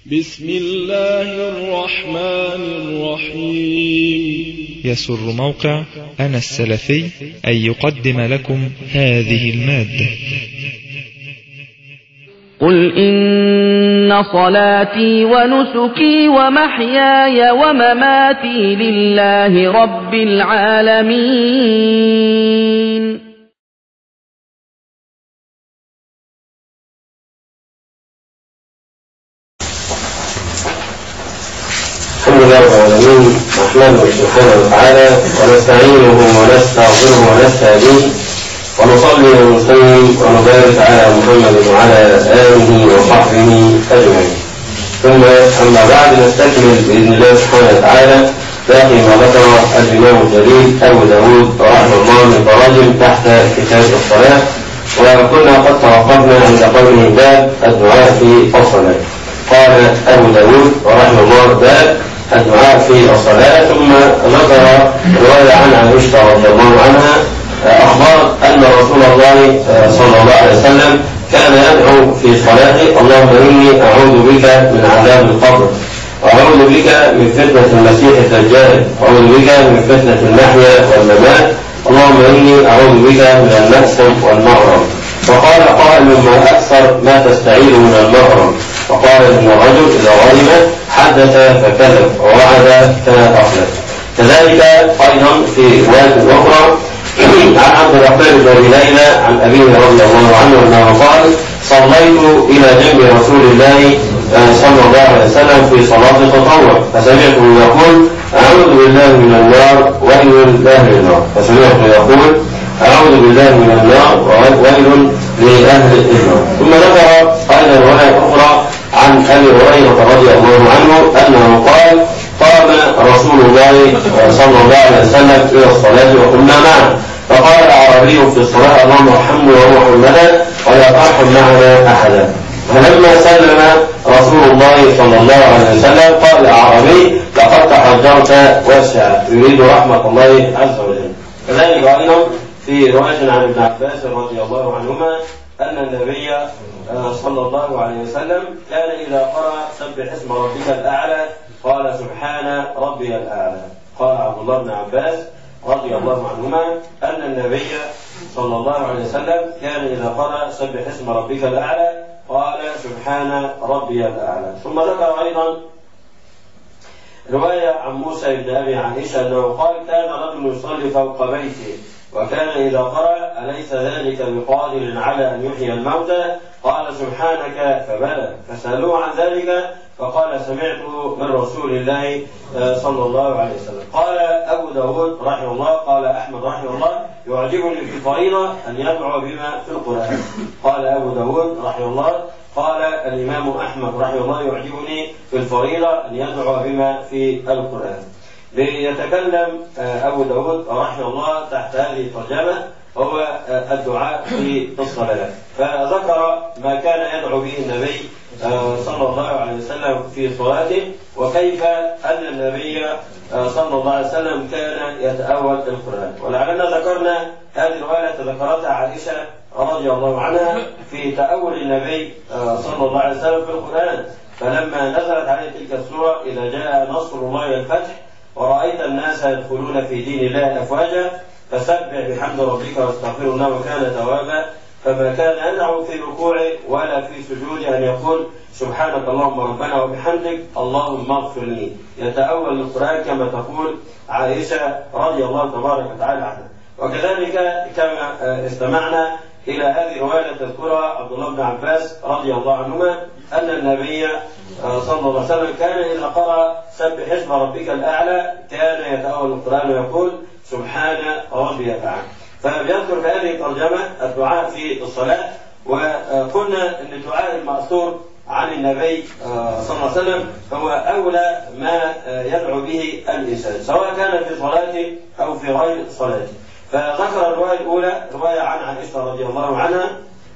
بسم الله الرحمن الرحيم يسر موقع أنا السلفي أن يقدم لكم هذه المادة قل إن صلاتي ونسكي ومحياي ومماتي لله رب العالمين الحمد لله رب العالمين نحمده سبحانه وتعالى ونستعينه ونستغفره ونستهديه ونصلي ونسلم ونبارك على محمد وعلى اله وصحبه اجمعين ثم اما بعد نستكمل باذن الله سبحانه وتعالى باقي ما ذكر الامام الجليل ابو داود رحمه الله من تراجم تحت كتاب الصلاه وكنا قد توقفنا عند قوله باب الدعاء في الصلاه قال ابو داود رحمه الله باب الدعاء في الصلاة ثم ذكر رواية عن عائشة رضي الله عنها أخبار أن رسول الله صلى الله عليه وسلم كان يدعو في صلاته اللهم إني أعوذ بك من عذاب القبر وأعوذ بك من فتنة المسيح الدجال وأعوذ بك من فتنة المحيا والممات اللهم إني أعوذ بك من المأسم والمغرم وقال قائل ما أكثر ما تستعيذ من المغرم وقال إن الرجل إذا غرم حدث فكذب ووعد فأخلف كذلك أيضا في رواية أخرى عن عبد الرحمن بن أبي ليلى عن أبيه رضي الله عنه أنه قال صليت إلى جنب رسول الله صلى الله عليه وسلم في صلاة التطوع فسمعته يقول أعوذ بالله من النار ويل لأهل النار فسمعته يقول أعوذ بالله من النار وويل لأهل النار ثم ذكر أيضا رواية أخرى عن أبي هريرة رضي الله عنه أنه قال قام رسول الله صلى الله عليه وسلم إلى الصلاة وكنا معه فقال الأعرابي في الصلاة اللهم ارحمني ومحمدا ولا ترحم معنا أحدا فلما سلم رسول الله صلى الله عليه وسلم قال الأعرابي لقد تحجرت واسعا يريد رحمة الله عز وجل كذلك أيضا في رواية عن ابن عباس رضي الله عنهما أن النبي صلى الله عليه وسلم كان إذا قرأ سبح اسم ربك الأعلى قال سبحان ربي الأعلى قال عبد الله بن عباس رضي الله عنهما أن النبي صلى الله عليه وسلم كان إذا قرأ سبح اسم ربك الأعلى قال سبحان ربي الأعلى ثم ذكر أيضا رواية عن موسى بن أبي عائشة أنه قال كان رجل يصلي فوق بيته وكان إذا قرأ أليس ذلك بقادر على أن يحيي الموتى قال سبحانك فبلى فسألوه عن ذلك فقال سمعت من رسول الله صلى الله عليه وسلم قال أبو داود رحمه الله قال أحمد رحمه الله يعجبني في الفريضة أن يدعو بما في القرآن قال أبو داود رحمه الله قال الإمام أحمد رحمه الله يعجبني في الفريضة أن يدعو بما في القرآن يتكلم أبو داود رحمه الله تحت هذه الترجمة هو الدعاء في الصلاة فذكر ما كان يدعو به النبي صلى الله عليه وسلم في صلاته وكيف أن النبي صلى الله عليه وسلم كان يتأول القرآن ولعلنا ذكرنا هذه الرواية ذكرتها عائشة رضي الله عنها في تأول النبي صلى الله عليه وسلم في القرآن فلما نزلت عليه تلك السورة إذا جاء نصر الله الفتح ورأيت الناس يدخلون في دين الله أفواجا فسبح بحمد ربك واستغفره انه كان توابا فما كان يدعو في ركوعه ولا في سجوده ان يقول سبحانك اللهم ربنا وبحمدك اللهم اغفر لي يتأول القرآن كما تقول عائشة رضي الله تبارك وتعالى عنها وكذلك كما استمعنا إلى هذه الرواية تذكرها عبد الله بن عباس رضي الله عنهما أن النبي صلى الله عليه وسلم كان إذا قرأ سبح اسم ربك الأعلى كان يتأول القرآن ويقول سبحان ربي الأعلى فبيذكر في هذه الترجمة الدعاء في الصلاة وقلنا أن الدعاء المأثور عن النبي صلى الله عليه وسلم هو أولى ما يدعو به الإنسان سواء كان في صلاته أو في غير صلاته فذكر الرواية الأولى رواية عن عائشة رضي الله عنها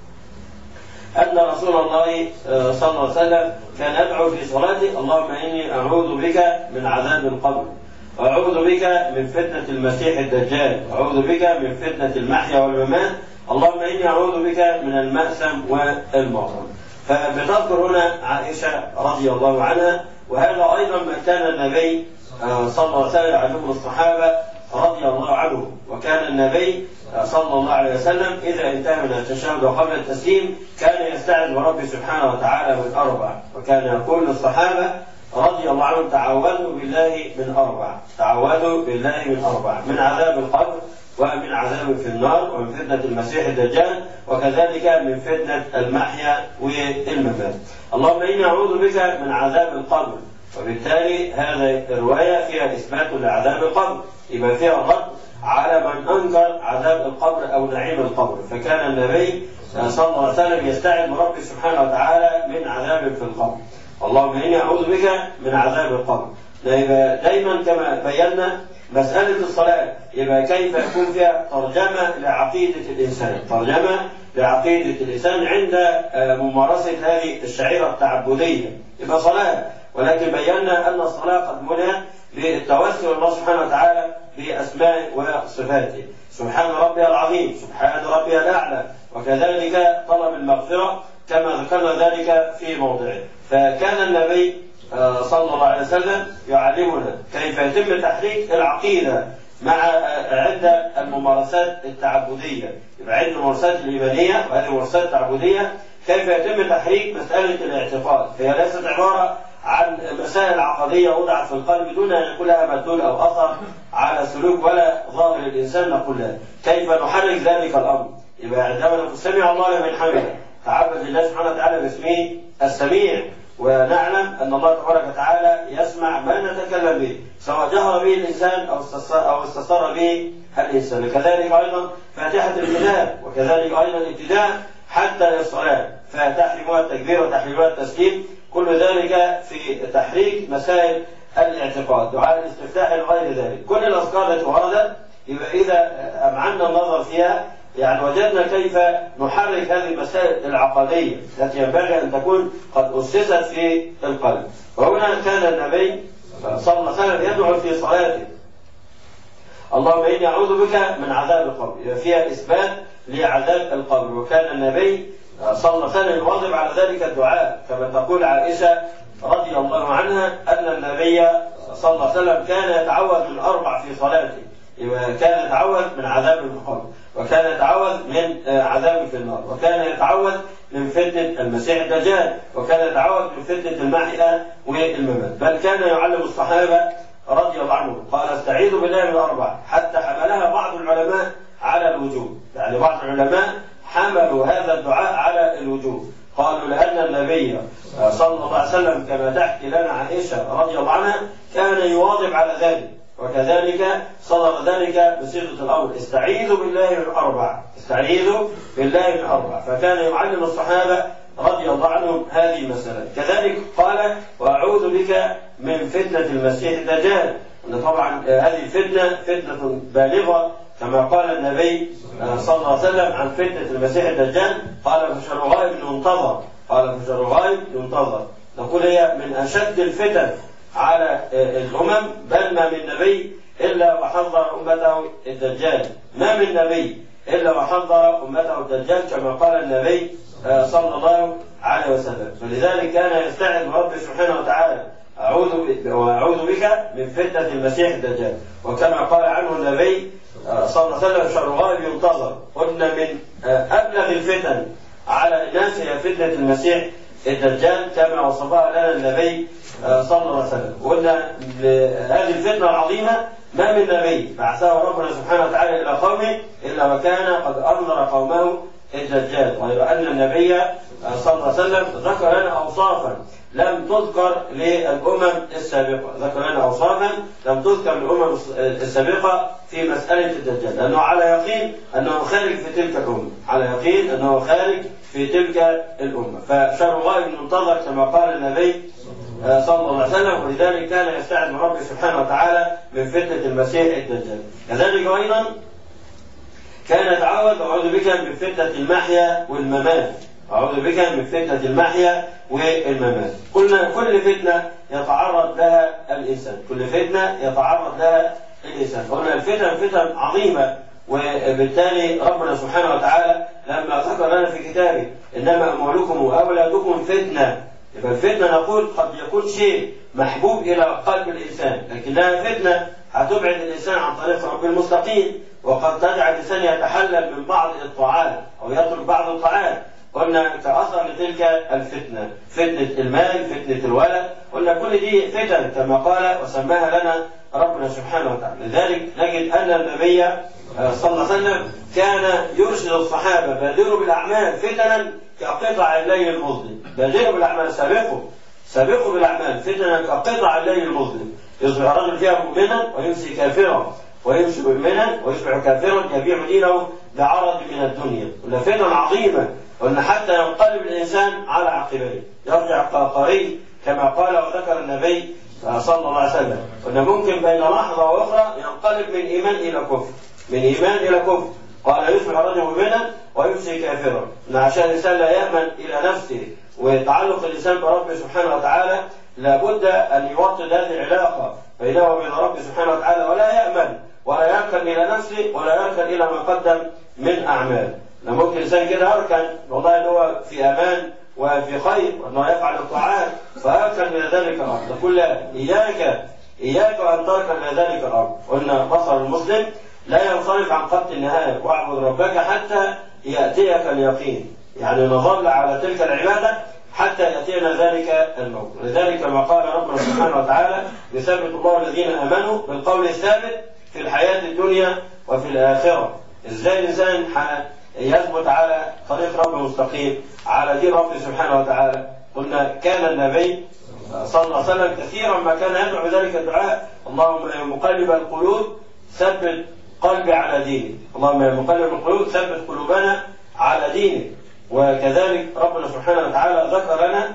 أن رسول الله صلى الله عليه وسلم كان يدعو في صلاته اللهم إني أعوذ بك من عذاب القبر وأعوذ بك من فتنة المسيح الدجال وأعوذ بك من فتنة المحيا والممات اللهم إني أعوذ بك من المأسم والمغرم فبتذكر هنا عائشة رضي الله عنها وهذا أيضا ما كان النبي صلى الله عليه وسلم يعلمه الصحابة رضي الله عنهم وكان النبي صلى الله عليه وسلم إذا انتهى من التشهد وقبل التسليم كان يستعذ بربه سبحانه وتعالى من أربع وكان يقول للصحابة رضي الله عنهم تعوذوا بالله من أربع تعوذوا بالله من أربع من عذاب القبر ومن عذاب في النار ومن فتنة المسيح الدجال وكذلك من فتنة المحيا والممات اللهم إني أعوذ بك من عذاب القبر وبالتالي هذه الرواية فيها إثبات لعذاب القبر يبقى فيها الرد على من أنكر عذاب القبر أو نعيم القبر فكان النبي صلى الله عليه وسلم يستعذ من ربه سبحانه وتعالى من عذاب في القبر اللهم إني أعوذ بك من عذاب القبر يبقى دايما كما بينا مسألة الصلاة يبقى كيف يكون فيها ترجمة لعقيدة الإنسان ترجمة لعقيدة الإنسان عند ممارسة هذه الشعيرة التعبدية يبقى صلاة ولكن بينا أن الصلاة قد منها بالتوسل الله سبحانه وتعالى بأسمائه وصفاته سبحان ربي العظيم سبحان ربي الأعلى وكذلك طلب المغفرة كما ذكرنا ذلك في موضعه فكان النبي صلى الله عليه وسلم يعلمنا كيف يتم تحريك العقيدة مع عدة الممارسات التعبدية يبقى عدة الممارسات الإيمانية وهذه الممارسات التعبدية كيف يتم تحريك مسألة الاعتقاد فهي ليست عبارة عن مسائل عقدية وضعت في القلب دون أن يكون لها مدلول أو أثر على سلوك ولا ظاهر الإنسان نقول لها كيف نحرك ذلك الأمر يبقى عندما نقول سمع الله لمن حمده تعبد لله سبحانه وتعالى باسمه السميع ونعلم ان الله تبارك وتعالى يسمع ما نتكلم به سواء جهر به الانسان او او استسر به الانسان كذلك ايضا فاتحه الكتاب وكذلك ايضا الابتداء حتى الصلاه فتحريمها التكبير وتحريمها التسليم كل ذلك في تحريك مسائل الاعتقاد دعاء الاستفتاح وغير ذلك كل الاذكار التي وردت يبقى اذا امعنا النظر فيها يعني وجدنا كيف نحرك هذه المسائل العقدية التي ينبغي أن تكون قد أسست في القلب وهنا كان النبي صلى الله عليه وسلم يدعو في صلاته اللهم إني أعوذ بك من عذاب القبر فيها إثبات لعذاب القبر وكان النبي صلى الله عليه وسلم يواظب على ذلك الدعاء كما تقول عائشة رضي الله عنها أن النبي صلى الله عليه وسلم كان يتعوذ من أربع في صلاته كان يتعوذ من عذاب القبر وكان يتعوذ من عذاب في النار وكان يتعوذ من فتنة المسيح الدجال وكان يتعوذ من فتنة المحيا والممات بل كان يعلم الصحابة رضي الله عنهم قال استعيذوا بالله من أربع حتى حملها بعض العلماء على الوجوب يعني بعض العلماء حملوا هذا الدعاء على الوجوب قالوا لأن النبي صلى الله عليه وسلم كما تحكي لنا عائشة رضي الله عنها كان يواظب على ذلك وكذلك صدر ذلك بصيغه الامر استعيذوا بالله من اربع استعيذوا بالله من اربع فكان يعلم الصحابه رضي الله عنهم هذه المسألة كذلك قال وأعوذ بك من فتنة المسيح الدجال أن طبعا هذه الفتنة فتنة بالغة كما قال النبي صلى الله عليه وسلم عن فتنة المسيح الدجال قال فشر غائب ينتظر قال فشر غائب ينتظر نقول هي من أشد الفتن على الأمم بل ما من نبي إلا وحذر أمته الدجال ما من نبي إلا وحذر أمته الدجال كما قال النبي صلى الله عليه وسلم فلذلك كان يستعذ رب سبحانه وتعالى أعوذ وأعوذ بك من فتنة المسيح الدجال وكما قال عنه النبي صلى الله عليه وسلم شر غائب ينتظر قلنا من أبلغ الفتن على الناس هي فتنة المسيح الدجال كما وصفها لنا النبي صلى الله عليه وسلم قلنا هذه الفتنة العظيمة ما من نبي بعثه ربنا سبحانه وتعالى إلى قومه إلا وكان قد أنذر قومه الدجال غير أن النبي صلى الله عليه وسلم ذكر لنا أوصافا لم تذكر للأمم السابقة ذكر لنا أوصافا لم تذكر للأمم السابقة في مسألة الدجال لأنه على يقين أنه خارج في تلك الأمة على يقين أنه خارج في تلك الأمة فشر غائب منتظر كما قال النبي صلى الله عليه وسلم ولذلك كان يستعذ من ربه سبحانه وتعالى من فتنة المسيح الدجال كذلك أيضا كان يتعوذ أعوذ بك من فتنة المحيا والممات أعوذ بك من فتنة المحيا والممات قلنا كل فتنة يتعرض لها الإنسان كل فتنة يتعرض لها الإنسان قلنا الفتن فتن عظيمة وبالتالي ربنا سبحانه وتعالى لما ذكر لنا في كتابه إنما أموالكم وأولادكم فتنة يبقى الفتنة نقول قد يكون شيء محبوب إلى قلب الإنسان لكنها فتنة هتبعد الإنسان عن طريق رب المستقيم وقد تجعل الإنسان يتحلل من بعض الطاعات أو يترك بعض الطاعات قلنا كأثر لتلك الفتنة فتنة المال فتنة الولد قلنا كل دي فتن كما قال وسماها لنا ربنا سبحانه وتعالى لذلك نجد أن النبي صلى الله عليه وسلم كان يرشد الصحابة بادروا بالأعمال فتنا كقطع الليل المظلم بادروا بالأعمال سابقوا سابقوا بالأعمال فتنا كقطع الليل المظلم يصبح الرجل فيها مؤمنا ويمسي كافرا ويمشي مؤمنا ويصبح كافرا يبيع دينه بعرض من الدنيا قلنا فتن عظيمة قلنا حتى ينقلب الإنسان على عقبيه يرجع قهقري كما قال وذكر النبي صلى الله عليه وسلم قلنا ممكن بين لحظة وأخرى ينقلب من إيمان إلى كفر من إيمان إلى كفر قال يصبح الرجل مؤمنا ويمسي كافرا عشان الإنسان لا يأمن إلى نفسه ويتعلق الإنسان بربه سبحانه وتعالى لابد أن يوطد هذه العلاقة بينه وبين ربه سبحانه وتعالى ولا يأمن ولا يركن إلى نفسه ولا يركن إلى ما قدم من أعمال ممكن الإنسان كده يركن والله إن هو في أمان وفي خير وأنه يفعل الطاعات فيركن إلى ذلك الأمر نقول له إياك إياك أن تركن إلى ذلك الأمر قلنا بصر المسلم لا ينصرف عن قتل النهاية واعبد ربك حتى يأتيك اليقين يعني نظل على تلك العبادة حتى يأتينا ذلك الموت لذلك ما قال ربنا سبحانه وتعالى يثبت الله الذين آمنوا بالقول الثابت في الحياة الدنيا وفي الآخرة إزاي الإنسان يثبت على طريق رب مستقيم على دين ربه سبحانه وتعالى قلنا كان النبي صلى الله عليه وسلم كثيرا ما كان يدعو ذلك الدعاء اللهم يا مقلب القلوب ثبت قلبي على دينك اللهم يا مقلب القلوب ثبت قلوبنا على دينك وكذلك ربنا سبحانه وتعالى ذكر لنا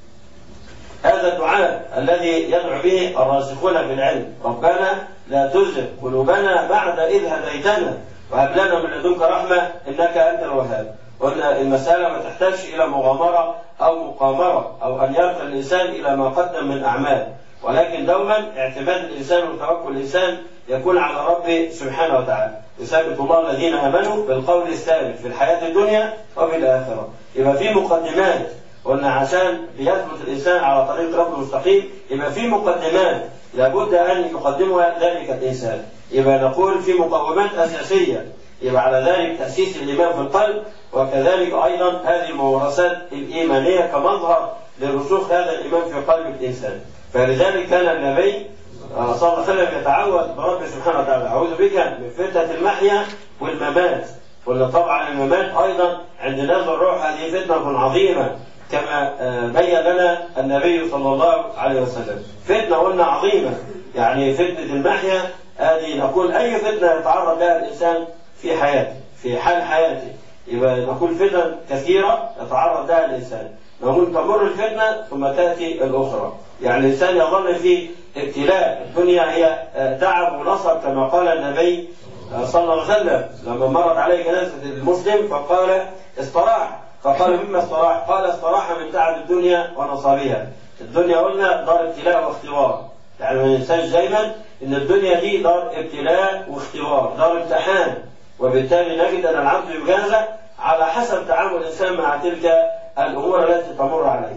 هذا الدعاء الذي يدعو به الراسخون بالعلم ربنا لا تزغ قلوبنا بعد إذ هديتنا وهب لنا من لدنك رحمة إنك أنت الوهاب قلنا المسألة ما تحتاجش إلى مغامرة أو مقامرة أو أن يرقى الإنسان إلى ما قدم من أعمال ولكن دوما اعتماد الإنسان وتوكل الإنسان يكون على ربه سبحانه وتعالى يثبت الله الذين آمنوا بالقول الثابت في الحياة الدنيا وفي الآخرة يبقى في مقدمات قلنا عشان بيثبت الإنسان على طريق ربه المستقيم يبقى في مقدمات لابد أن يقدمها ذلك الإنسان يبقى نقول في مقومات أساسية يبقى على ذلك تأسيس الإيمان في القلب وكذلك أيضا هذه الممارسات الإيمانية كمظهر لرسوخ هذا الإيمان في قلب الإنسان فلذلك كان النبي صلى الله عليه وسلم يتعوذ برب سبحانه وتعالى أعوذ بك من فتنة المحيا والممات قلنا طبعا الممات أيضا عند نزل الروح هذه فتنة عظيمة كما بين لنا النبي صلى الله عليه وسلم فتنة قلنا عظيمة يعني فتنة المحيا هذه نقول أي فتنة يتعرض لها الإنسان في حياته في حال حياته يبقى نقول فتن كثيرة يتعرض لها الإنسان نقول تمر الفتنة ثم تأتي الأخرى يعني الإنسان يظل في ابتلاء الدنيا هي تعب ونصب كما قال النبي صلى الله عليه وسلم لما مرت عليه جنازة المسلم فقال استراح فقال مما استراح قال استراح من تعب الدنيا ونصابها الدنيا قلنا دار ابتلاء واختبار يعني ما ننساش دايما ان الدنيا دي دار ابتلاء واختبار دار امتحان وبالتالي نجد ان العبد يجازى على حسب تعامل الانسان مع تلك الامور التي تمر عليه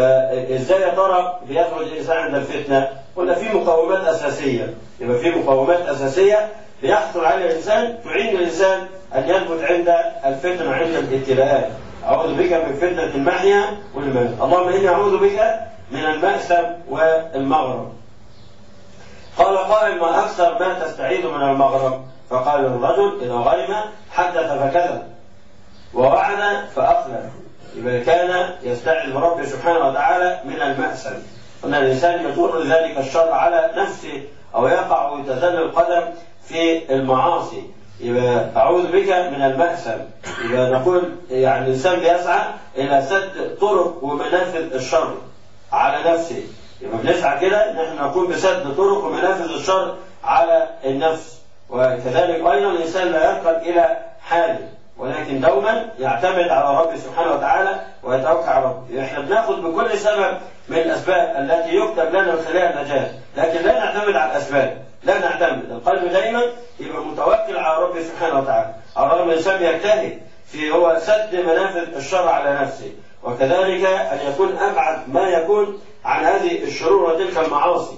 فازاي يا ترى بيخرج الانسان عند الفتنه؟ قلنا في مقومات اساسيه يبقى في مقومات اساسيه بيحصل عليها الانسان تعين الانسان ان يثبت عند الفتنه وعند الابتلاءات اعوذ بك من فتنه المحيا والممات اللهم اني اعوذ بك من المأسم والمغرب قال قائل ما اكثر ما تستعيذ من المغرب فقال الرجل اذا غرم حدث فكذب ووعد فاخلف يبقى كان يستعذ بربه سبحانه وتعالى من المأسم أن الإنسان يجر ذلك الشر على نفسه أو يقع ويتزل القدم في المعاصي يبقى أعوذ بك من المأسم يبقى نقول يعني الإنسان بيسعى إلى سد طرق ومنافذ الشر على نفسه يبقى بنسعى كده إن احنا نقوم بسد طرق ومنافذ الشر على النفس وكذلك أيضا الإنسان لا يركن إلى حاله ولكن دوما يعتمد على ربه سبحانه وتعالى ويتوكل على ربه احنا بناخذ بكل سبب من الاسباب التي يكتب لنا من خلالها النجاه لكن لا نعتمد على الاسباب لا نعتمد القلب دايما يبقى متوكل على ربه سبحانه وتعالى على رغم الانسان بيجتهد في هو سد منافذ الشر على نفسه وكذلك أن يكون أبعد ما يكون عن هذه الشرور وتلك المعاصي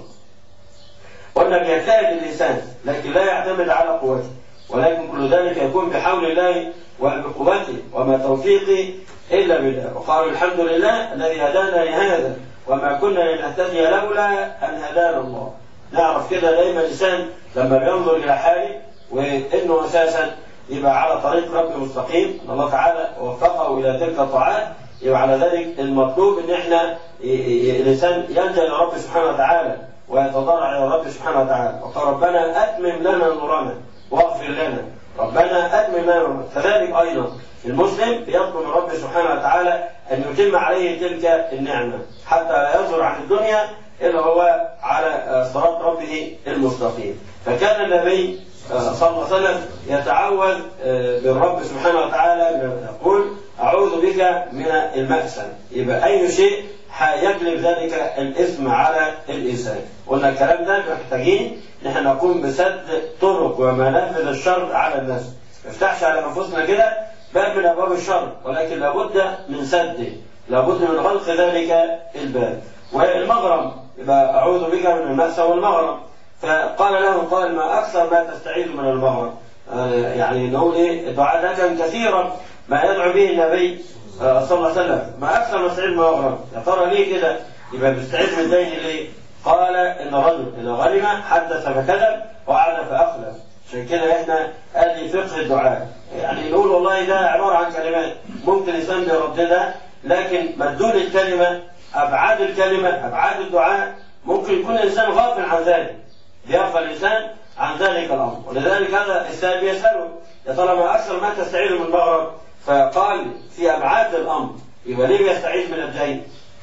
قلنا بيجتهد الإنسان لكن لا يعتمد على قوته ولكن كل ذلك يكون بحول الله وبقوته وما توفيقي إلا بالله وقالوا الحمد لله الذي هدانا لهذا وما كنا لنهتدي لولا أن هدانا الله نعرف كده دايما الإنسان لما بينظر إلى حاله وإنه أساسا يبقى على طريق رب مستقيم ان الله تعالى وفقه الى تلك الطاعات يبقى على ذلك المطلوب ان احنا الانسان يلجا الى رب سبحانه وتعالى ويتضرع الى رب سبحانه وتعالى وقال ربنا اتمم لنا نورنا واغفر لنا ربنا اتمم لنا نورنا كذلك ايضا المسلم يطلب من رب سبحانه وتعالى ان يتم عليه تلك النعمه حتى لا يصدر عن الدنيا الا هو على صراط ربه المستقيم فكان النبي صلى الله عليه وسلم يتعوذ بالرب سبحانه وتعالى يقول أعوذ بك من المأسن يبقى أي شيء يجلب ذلك الإثم على الإنسان قلنا الكلام ده محتاجين نحن نقوم بسد طرق ومنافذ الشر على الناس ما نفتحش على أنفسنا كده باب من أبواب الشر ولكن لابد من سده لابد من غلق ذلك الباب والمغرم يبقى أعوذ بك من المأسى والمغرم فقال له قال ما اكثر ما تستعيذ من المغرب آه يعني نقول ايه الدعاء ده كان كثيرا ما يدعو به النبي آه صلى الله عليه وسلم ما اكثر ما يستعيذ من المغرب يا ترى ليه كده يبقى بيستعيذ من دين ليه؟ قال ان رجل اذا غنم حدث فكذب وعاد فاخلف عشان كده احنا ادي فقه الدعاء يعني نقول والله ده عباره عن كلمات ممكن الانسان بيرددها لكن مدلول الكلمه ابعاد الكلمه ابعاد الدعاء ممكن يكون الانسان غافل عن ذلك يغفل الانسان عن ذلك الامر ولذلك هذا السائل يساله يا ترى ما اكثر ما تستعيذ من المغرب فقال في ابعاد الامر يبقى ليه بيستعيذ من الدين؟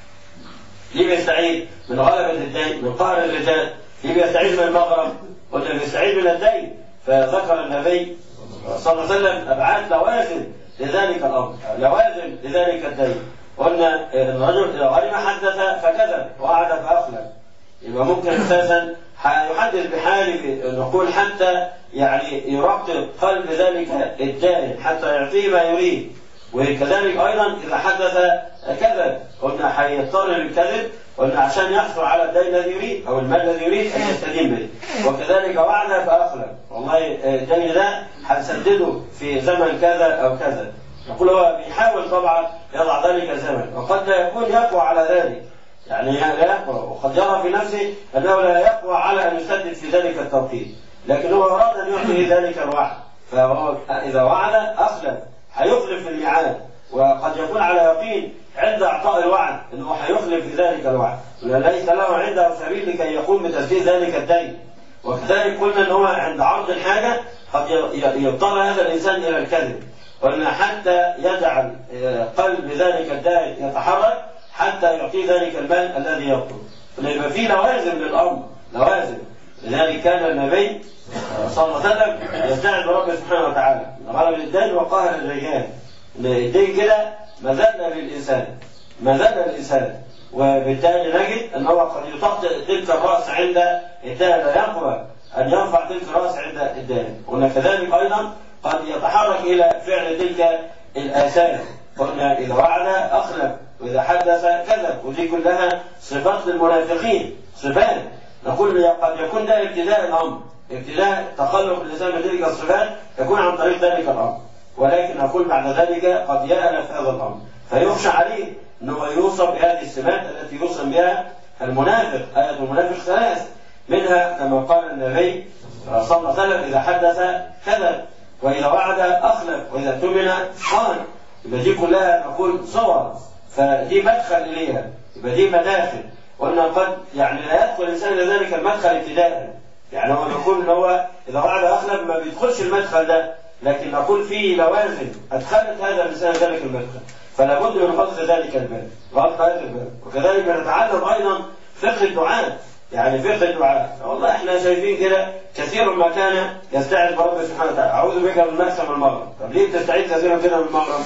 ليه بيستعيذ من غلبة الدين؟ من قهر الرجال؟ ليه بيستعيذ من المغرب؟ قلنا بيستعيذ من الدين فذكر النبي صلى الله عليه وسلم ابعاد لوازم لذلك الامر لوازم لذلك الدين قلنا الرجل اذا غرم حدث فكذب وقعد فاخلف يبقى ممكن اساسا يحدث بحال نقول حتى يعني يرقب قلب ذلك الدائن حتى يعطيه ما يريد وكذلك ايضا اذا حدث كذب قلنا هيضطر للكذب قلنا عشان يحصل على الدين الذي يريد او المال الذي يريد ان يستدين به وكذلك وعد فاخلف والله الدين ده هنسدده في زمن كذا او كذا نقول هو بيحاول طبعا يضع ذلك الزمن وقد لا يكون يقوى على ذلك يعني لا يقوى وقد يرى في نفسه انه لا يقوى على ان يسدد في ذلك التوقيت لكن هو اراد ان يعطي ذلك الوعد فهو اذا وعد اخلف هيخلف في الميعاد وقد يكون على يقين عند اعطاء الوعد انه هيخلف في ذلك الوعد ليس له عنده سبيل لكي يقوم بتسديد ذلك الدين وكذلك قلنا ان هو عند عرض الحاجه قد يضطر هذا الانسان الى الكذب وان حتى يجعل قلب ذلك الدائن يتحرك حتى يعطيه ذلك المال الذي يطلب فيبقى في لوازم للامر لوازم لذلك كان النبي صلى الله عليه وسلم يستعد برب سبحانه وتعالى غلب الدين وقهر الرجال الدين كده مذله للانسان مذله للانسان وبالتالي نجد ان هو قد يطأطئ تلك الراس عند الدين لا يقوى ان يرفع تلك الراس عند الدين قلنا كذلك ايضا قد يتحرك الى فعل تلك الاثام قلنا اذا وعد اخلف واذا حدث كذب ودي كلها صفات للمنافقين صفات نقول قد يكون ده ابتداء الامر ابتداء تخلق الانسان بتلك الصفات يكون عن طريق ذلك الامر ولكن نقول بعد ذلك قد يألف هذا الامر فيخشى عليه انه يوصف بهذه السمات التي يوصف بها المنافق آية المنافق ثلاث منها كما قال النبي صلى الله عليه وسلم إذا حدث كذب وإذا وعد أخلف وإذا اؤتمن خان يبقى دي كلها نقول صور فدي مدخل إليها يبقى دي مداخل وأن قد يعني لا يدخل الإنسان إلى ذلك المدخل ابتداء يعني هو نقول ان هو اذا وعد اخلف ما بيدخلش المدخل ده لكن نقول فيه لوازم ادخلت هذا الانسان ذلك المدخل فلا بد من غلق ذلك الباب غلق هذا الباب وكذلك نتعلم ايضا فقه الدعاء يعني فقه الدعاء والله احنا شايفين كده كثير ما كان يستعذ برب سبحانه وتعالى اعوذ بك من مكسب المغرب طب ليه بتستعيذ كثيرا كده من المغرب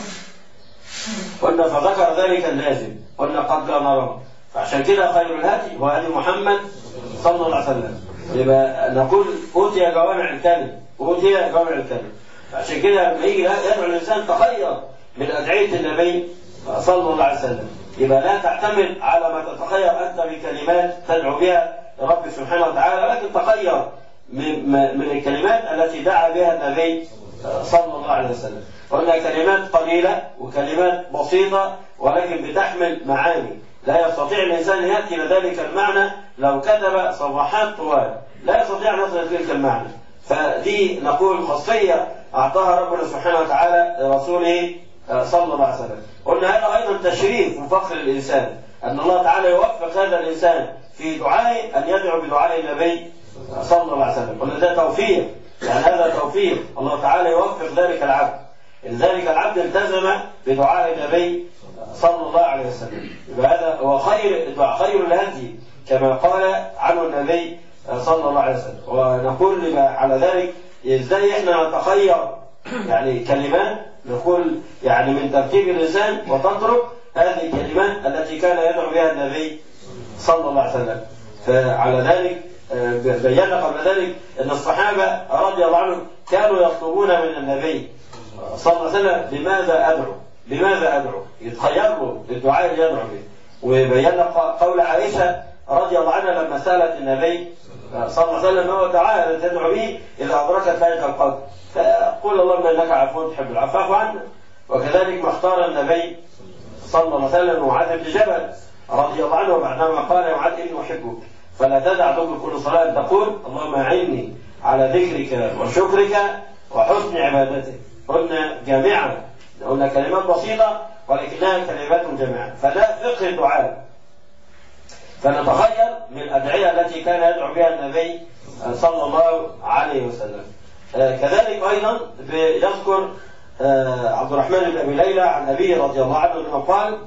قلنا فذكر ذلك اللازم قلنا قد لا نراه فعشان كده خير الهدي هو هدي محمد صلى الله عليه وسلم يبقى نقول اوتي جوامع الكلم اوتي جوامع الكلم عشان كده لما يجي يدعو الانسان تخير من ادعيه النبي صلى الله عليه وسلم يبقى لا تعتمد على ما تتخير انت بكلمات تدعو بها رب سبحانه وتعالى لكن تخير من من الكلمات التي دعا بها النبي صلى الله عليه وسلم قلنا كلمات قليله وكلمات بسيطه ولكن بتحمل معاني لا يستطيع الانسان ان ياتي لذلك المعنى لو كتب صفحات طوال لا يستطيع ان يصل تلك المعنى فدي نقول خاصيه اعطاها ربنا سبحانه وتعالى لرسوله صلى الله عليه وسلم قلنا هذا ايضا تشريف وفخر الانسان ان الله تعالى يوفق هذا الانسان في دعائه ان يدعو بدعاء النبي صلى الله عليه وسلم قلنا ده توفيق يعني هذا توفيق الله تعالى يوفق ذلك العبد ذلك العبد التزم بدعاء النبي صلى الله عليه وسلم يبقى هذا هو خير خير الهدي كما قال عنه النبي صلى الله عليه وسلم ونقول على ذلك ازاي احنا نتخير يعني كلمات نقول يعني من ترتيب الانسان وتترك هذه الكلمات التي كان يدعو بها النبي صلى الله عليه وسلم فعلى ذلك بينا قبل ذلك ان الصحابه رضي الله عنهم كانوا يطلبون من النبي صلى الله عليه وسلم لماذا ادعو؟ لماذا ادعو؟ يتخيروا الدعاء اللي يدعو به وبينا قول عائشه رضي الله عنها لما سالت النبي صلى الله عليه وسلم ما هو الدعاء الذي تدعو به اذا ادركت ليله القدر فقول اللهم انك عفو تحب العفو فاعف عنا وكذلك ما اختار النبي صلى الله عليه وسلم معاذ بن جبل رضي الله عنه بعدما قال يا معاذ اني احبك فلا تدع دبر كل صلاه تقول اللهم اعني على ذكرك وشكرك وحسن عبادتك قلنا جامعه قلنا كلمات بسيطه ولكنها كلمات جامعه فده فقه الدعاء فنتخيل من الادعيه التي كان يدعو بها النبي صلى الله عليه وسلم كذلك ايضا يذكر عبد الرحمن بن ابي ليلى عن ابيه رضي الله عنه انه قال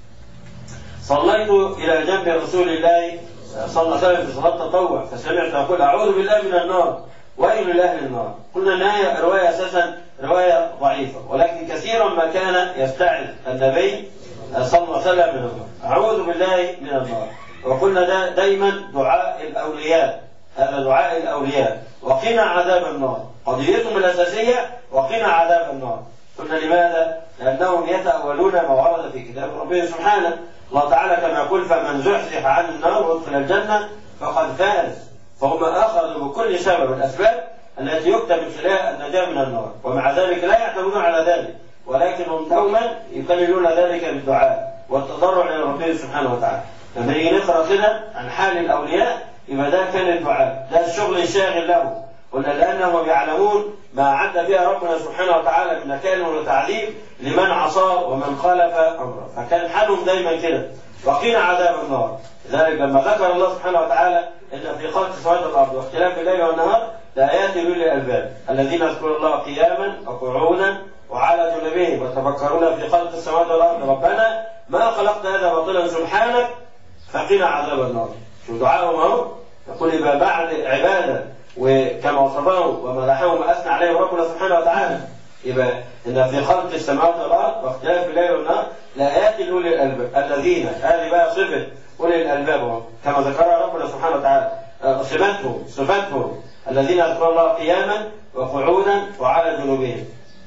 صليت الى جنب رسول الله صلى الله عليه وسلم في صلاه التطوع فسمعت يقول اعوذ بالله من النار ويل لاهل النار قلنا انها روايه اساسا روايه ضعيفه ولكن كثيرا ما كان يستعذ النبي صلى الله عليه وسلم من النار اعوذ بالله من النار وقلنا ده دايما دعاء الاولياء هذا دعاء الاولياء وقنا عذاب النار قضيتهم الاساسيه وقنا عذاب النار قلنا لماذا؟ لانهم يتاولون ما ورد في كتاب ربنا سبحانه الله تعالى كما يقول فمن زحزح عن النار وادخل الجنه فقد فاز فهم اخذوا بكل سبب الاسباب التي يكتب من خلالها النجاه من النار ومع ذلك لا يعتمدون على ذلك ولكن هم دوما يكللون ذلك بالدعاء والتضرع الى ربهم سبحانه وتعالى لما نيجي نقرا كده عن حال الاولياء يبقى ده كان الدعاء ده الشغل الشاغل له قلنا لانهم يعلمون ما عد بها ربنا سبحانه وتعالى من نكال وتعذيب لمن عصاه ومن خالف امره فكان حالهم دايما كده وقينا عذاب النار لذلك لما ذكر الله سبحانه وتعالى ان في خلق السماوات والارض واختلاف الليل والنهار لايات لاولي الالباب الذين يذكرون الله قياما وقعودا وعلى جنوبهم ويتفكرون في خلق السماوات والارض ربنا ما خلقت هذا باطلا سبحانك فقنا عذاب النار شو دعائهم اهو يقول يبقى بعد عباده وكما وصفه ومدحه وما اثنى عليه ربنا سبحانه وتعالى يبقى ان في خلق السماوات والارض واختلاف الليل والنهار لايات لاولي الالباب الذين هذه بقى صفه اولي الالباب كما ذكرها ربنا سبحانه وتعالى صفاتهم صفاتهم الذين يذكرون الله قياما وقعودا وعلى جنوبهم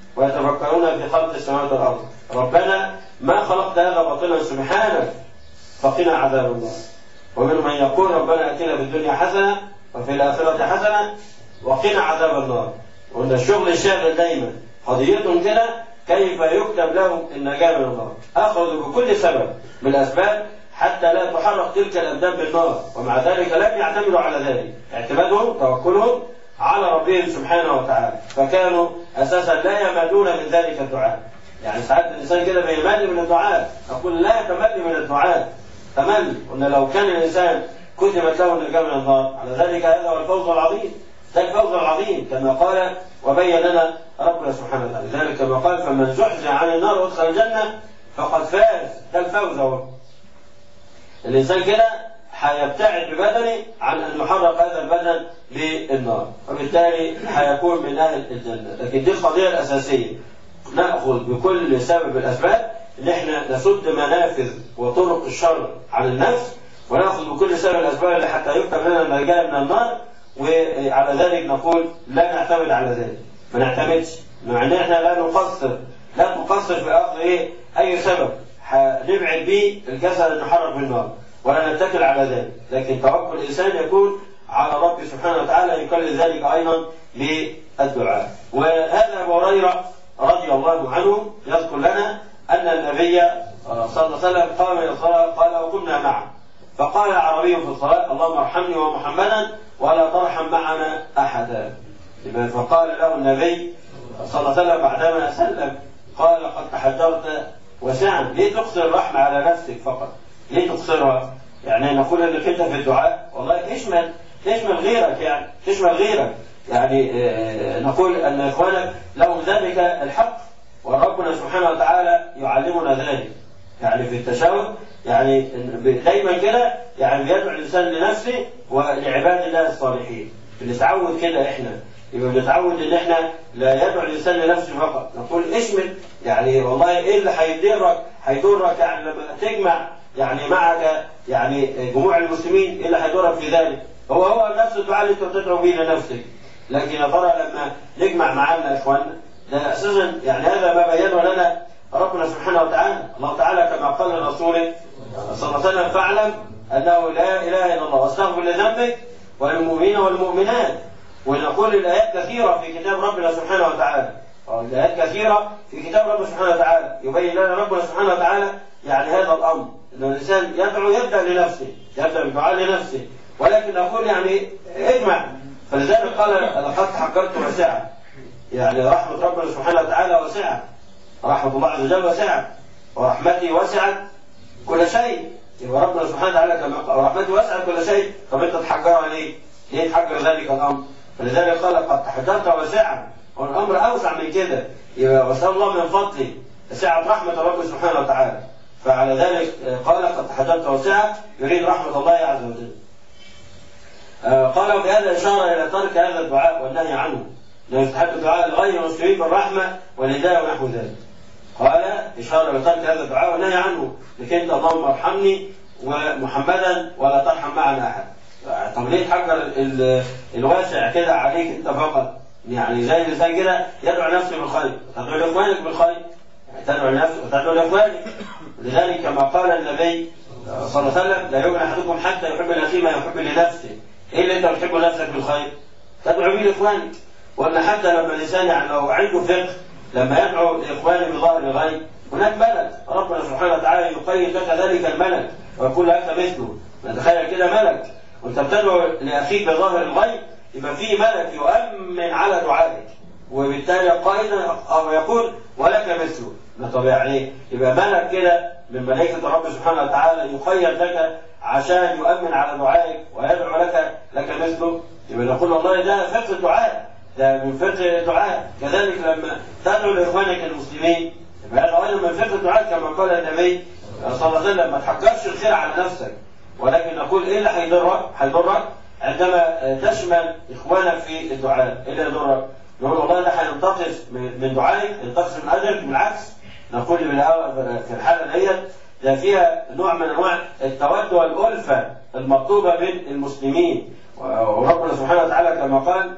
ويتفكرون في خلق السماوات والارض ربنا ما خلقت هذا باطلا سبحانك فقنا عذاب النار ومنهم من يقول ربنا اتنا في الدنيا حسنه وفي الاخره حسنه وقنا عذاب النار وان الشغل الشاغل دايما قضيتهم كده كيف يكتب لهم النجاه من النار اخذوا بكل سبب من الاسباب حتى لا تحرق تلك الابدان بالنار ومع ذلك لم يعتمدوا على ذلك اعتمادهم توكلهم على ربهم سبحانه وتعالى فكانوا اساسا لا يملون من ذلك الدعاء يعني ساعات الانسان كده بيمل من الدعاء اقول لا تمل من الدعاء تمل قلنا لو كان الانسان كتبت له النجاه من النار على ذلك هذا هو الفوز العظيم ده الفوز العظيم كما قال وبين لنا ربنا سبحانه وتعالى لذلك كما قال فمن زحزح عن النار وادخل الجنه فقد فاز ده الفوز اهو الانسان كده هيبتعد ببدنه عن ان يحرق هذا البدن للنار وبالتالي هيكون من اهل الجنه لكن دي القضيه الاساسيه ناخذ بكل سبب الاسباب ان احنا نسد منافذ وطرق الشر عن النفس وناخذ بكل سبب الاسباب اللي حتى يكتب لنا النجاه من النار وعلى ذلك نقول لا نعتمد على ذلك ما نعتمدش مع ان احنا لا نقصر لا نقصر في اخذ ايه اي سبب نبعد به الجسد المحرم من النار ولا نتكل على ذلك لكن توكل الانسان يكون على ربه سبحانه وتعالى يكلل ذلك ايضا بالدعاء وهذا ابو هريره رضي الله عنه يذكر لنا ان النبي صلى الله عليه وسلم قام الى الصلاه قال وكنا معه فقال عربي في الصلاه اللهم ارحمني ومحمدا ولا ترحم معنا احدا فقال له النبي صلى الله عليه وسلم بعدما سلم قال قد تحجرت وسعا ليه تقصر الرحمة على نفسك فقط ليه تقصرها يعني نقول انك انت في الدعاء والله اشمل تشمل غيرك يعني تشمل غيرك يعني نقول ان اخوانك لهم ذلك الحق وربنا سبحانه وتعالى يعلمنا ذلك يعني في التشاور يعني دايما كده يعني بيدعو الانسان لنفسه ولعباد الله الصالحين بنتعود كده احنا يبقى بنتعود ان احنا لا يدعو الانسان لنفسه فقط نقول اشمل يعني والله ايه اللي هيضرك هيضرك يعني لما تجمع يعني معك يعني جموع المسلمين ايه اللي هيضرك في ذلك هو هو نفس الدعاء اللي انت بتدعو به لنفسك لكن يا ترى لما نجمع معانا يا اخواننا ده اساسا يعني هذا ما بينه لنا ربنا سبحانه وتعالى الله تعالى كما قال لرسوله صلى الله عليه وسلم فاعلم انه لا اله الا الله واستغفر لذنبك وللمؤمنين والمؤمنات ونقول الايات كثيره في كتاب ربنا سبحانه وتعالى الآيات كثيرة في كتاب ربنا سبحانه وتعالى يبين لنا ربنا سبحانه وتعالى يعني هذا الأمر أن الإنسان يدعو يبدأ لنفسه يبدأ بالدعاء لنفسه ولكن نقول يعني اجمع فلذلك قال لقد حقرت وسعة يعني رحمة ربنا سبحانه وتعالى وسعة رحمة الله عز وجل وسعة ورحمتي وسعت كل شيء يبقى ربنا سبحانه وتعالى كما قال ورحمتي وسعت كل شيء طب انت تحجرها ليه؟ ليه تحجر ذلك الامر؟ فلذلك قال قد تحجرت وسعة والامر اوسع من كده يبقى واسال الله من فضله سعه رحمه ربه سبحانه وتعالى فعلى ذلك قال قد تحدثت وسعه يريد رحمه الله عز وجل قال وبهذا اشاره الى ترك هذا الدعاء والنهي عنه لا يستحب الدعاء لغير المسلمين بالرحمه والهدايه ونحو ذلك قال اشاره الى ترك هذا الدعاء والنهي عنه لكن انت اللهم ارحمني ومحمدا ولا ترحم معنا احد طب ليه تحجر الواسع كده عليك انت فقط يعني زي الانسان كده يدعو نفسه بالخير تدعو لاخوانك بالخير يعني تدعو لنفسك وتدعو لاخوانك لذلك كما قال النبي صلى الله عليه وسلم لا يؤمن احدكم حتى يحب لاخيه ما يحب لنفسه ايه اللي انت بتحب لنفسك بالخير تدعو به لاخوانك وان حتى لما الانسان يعني لو عنده فقه لما يدعو لاخوانه بظاهر الغيب هناك ملك ربنا سبحانه وتعالى يقيد لك ذلك الملك ويقول لك مثله تخيل كده ملك وانت بتدعو لاخيك بظاهر الغيب يبقى في ملك يؤمن على دعائك وبالتالي قائدا او يقول ولك مثله طب يعني ايه؟ يبقى ملك كده من ملائكه رب سبحانه وتعالى يقيد لك عشان يؤمن على دعائك ويدعو لك لك مثله يبقى نقول والله ده فقه الدعاء ده من فقه الدعاء كذلك لما تدعو لاخوانك المسلمين يبقى هذا ايضا من فقه الدعاء كما قال النبي صلى الله عليه وسلم ما تحققش الخير على نفسك ولكن نقول ايه اللي هيضرك؟ هيضرك عندما تشمل اخوانك في الدعاء ايه اللي يضرك؟ نقول والله ده هينتقص من دعائك ينتقص من اجرك بالعكس نقول في الحاله ديت ده فيها نوع من انواع التود والالفه المطلوبه بين المسلمين وربنا سبحانه وتعالى كما قال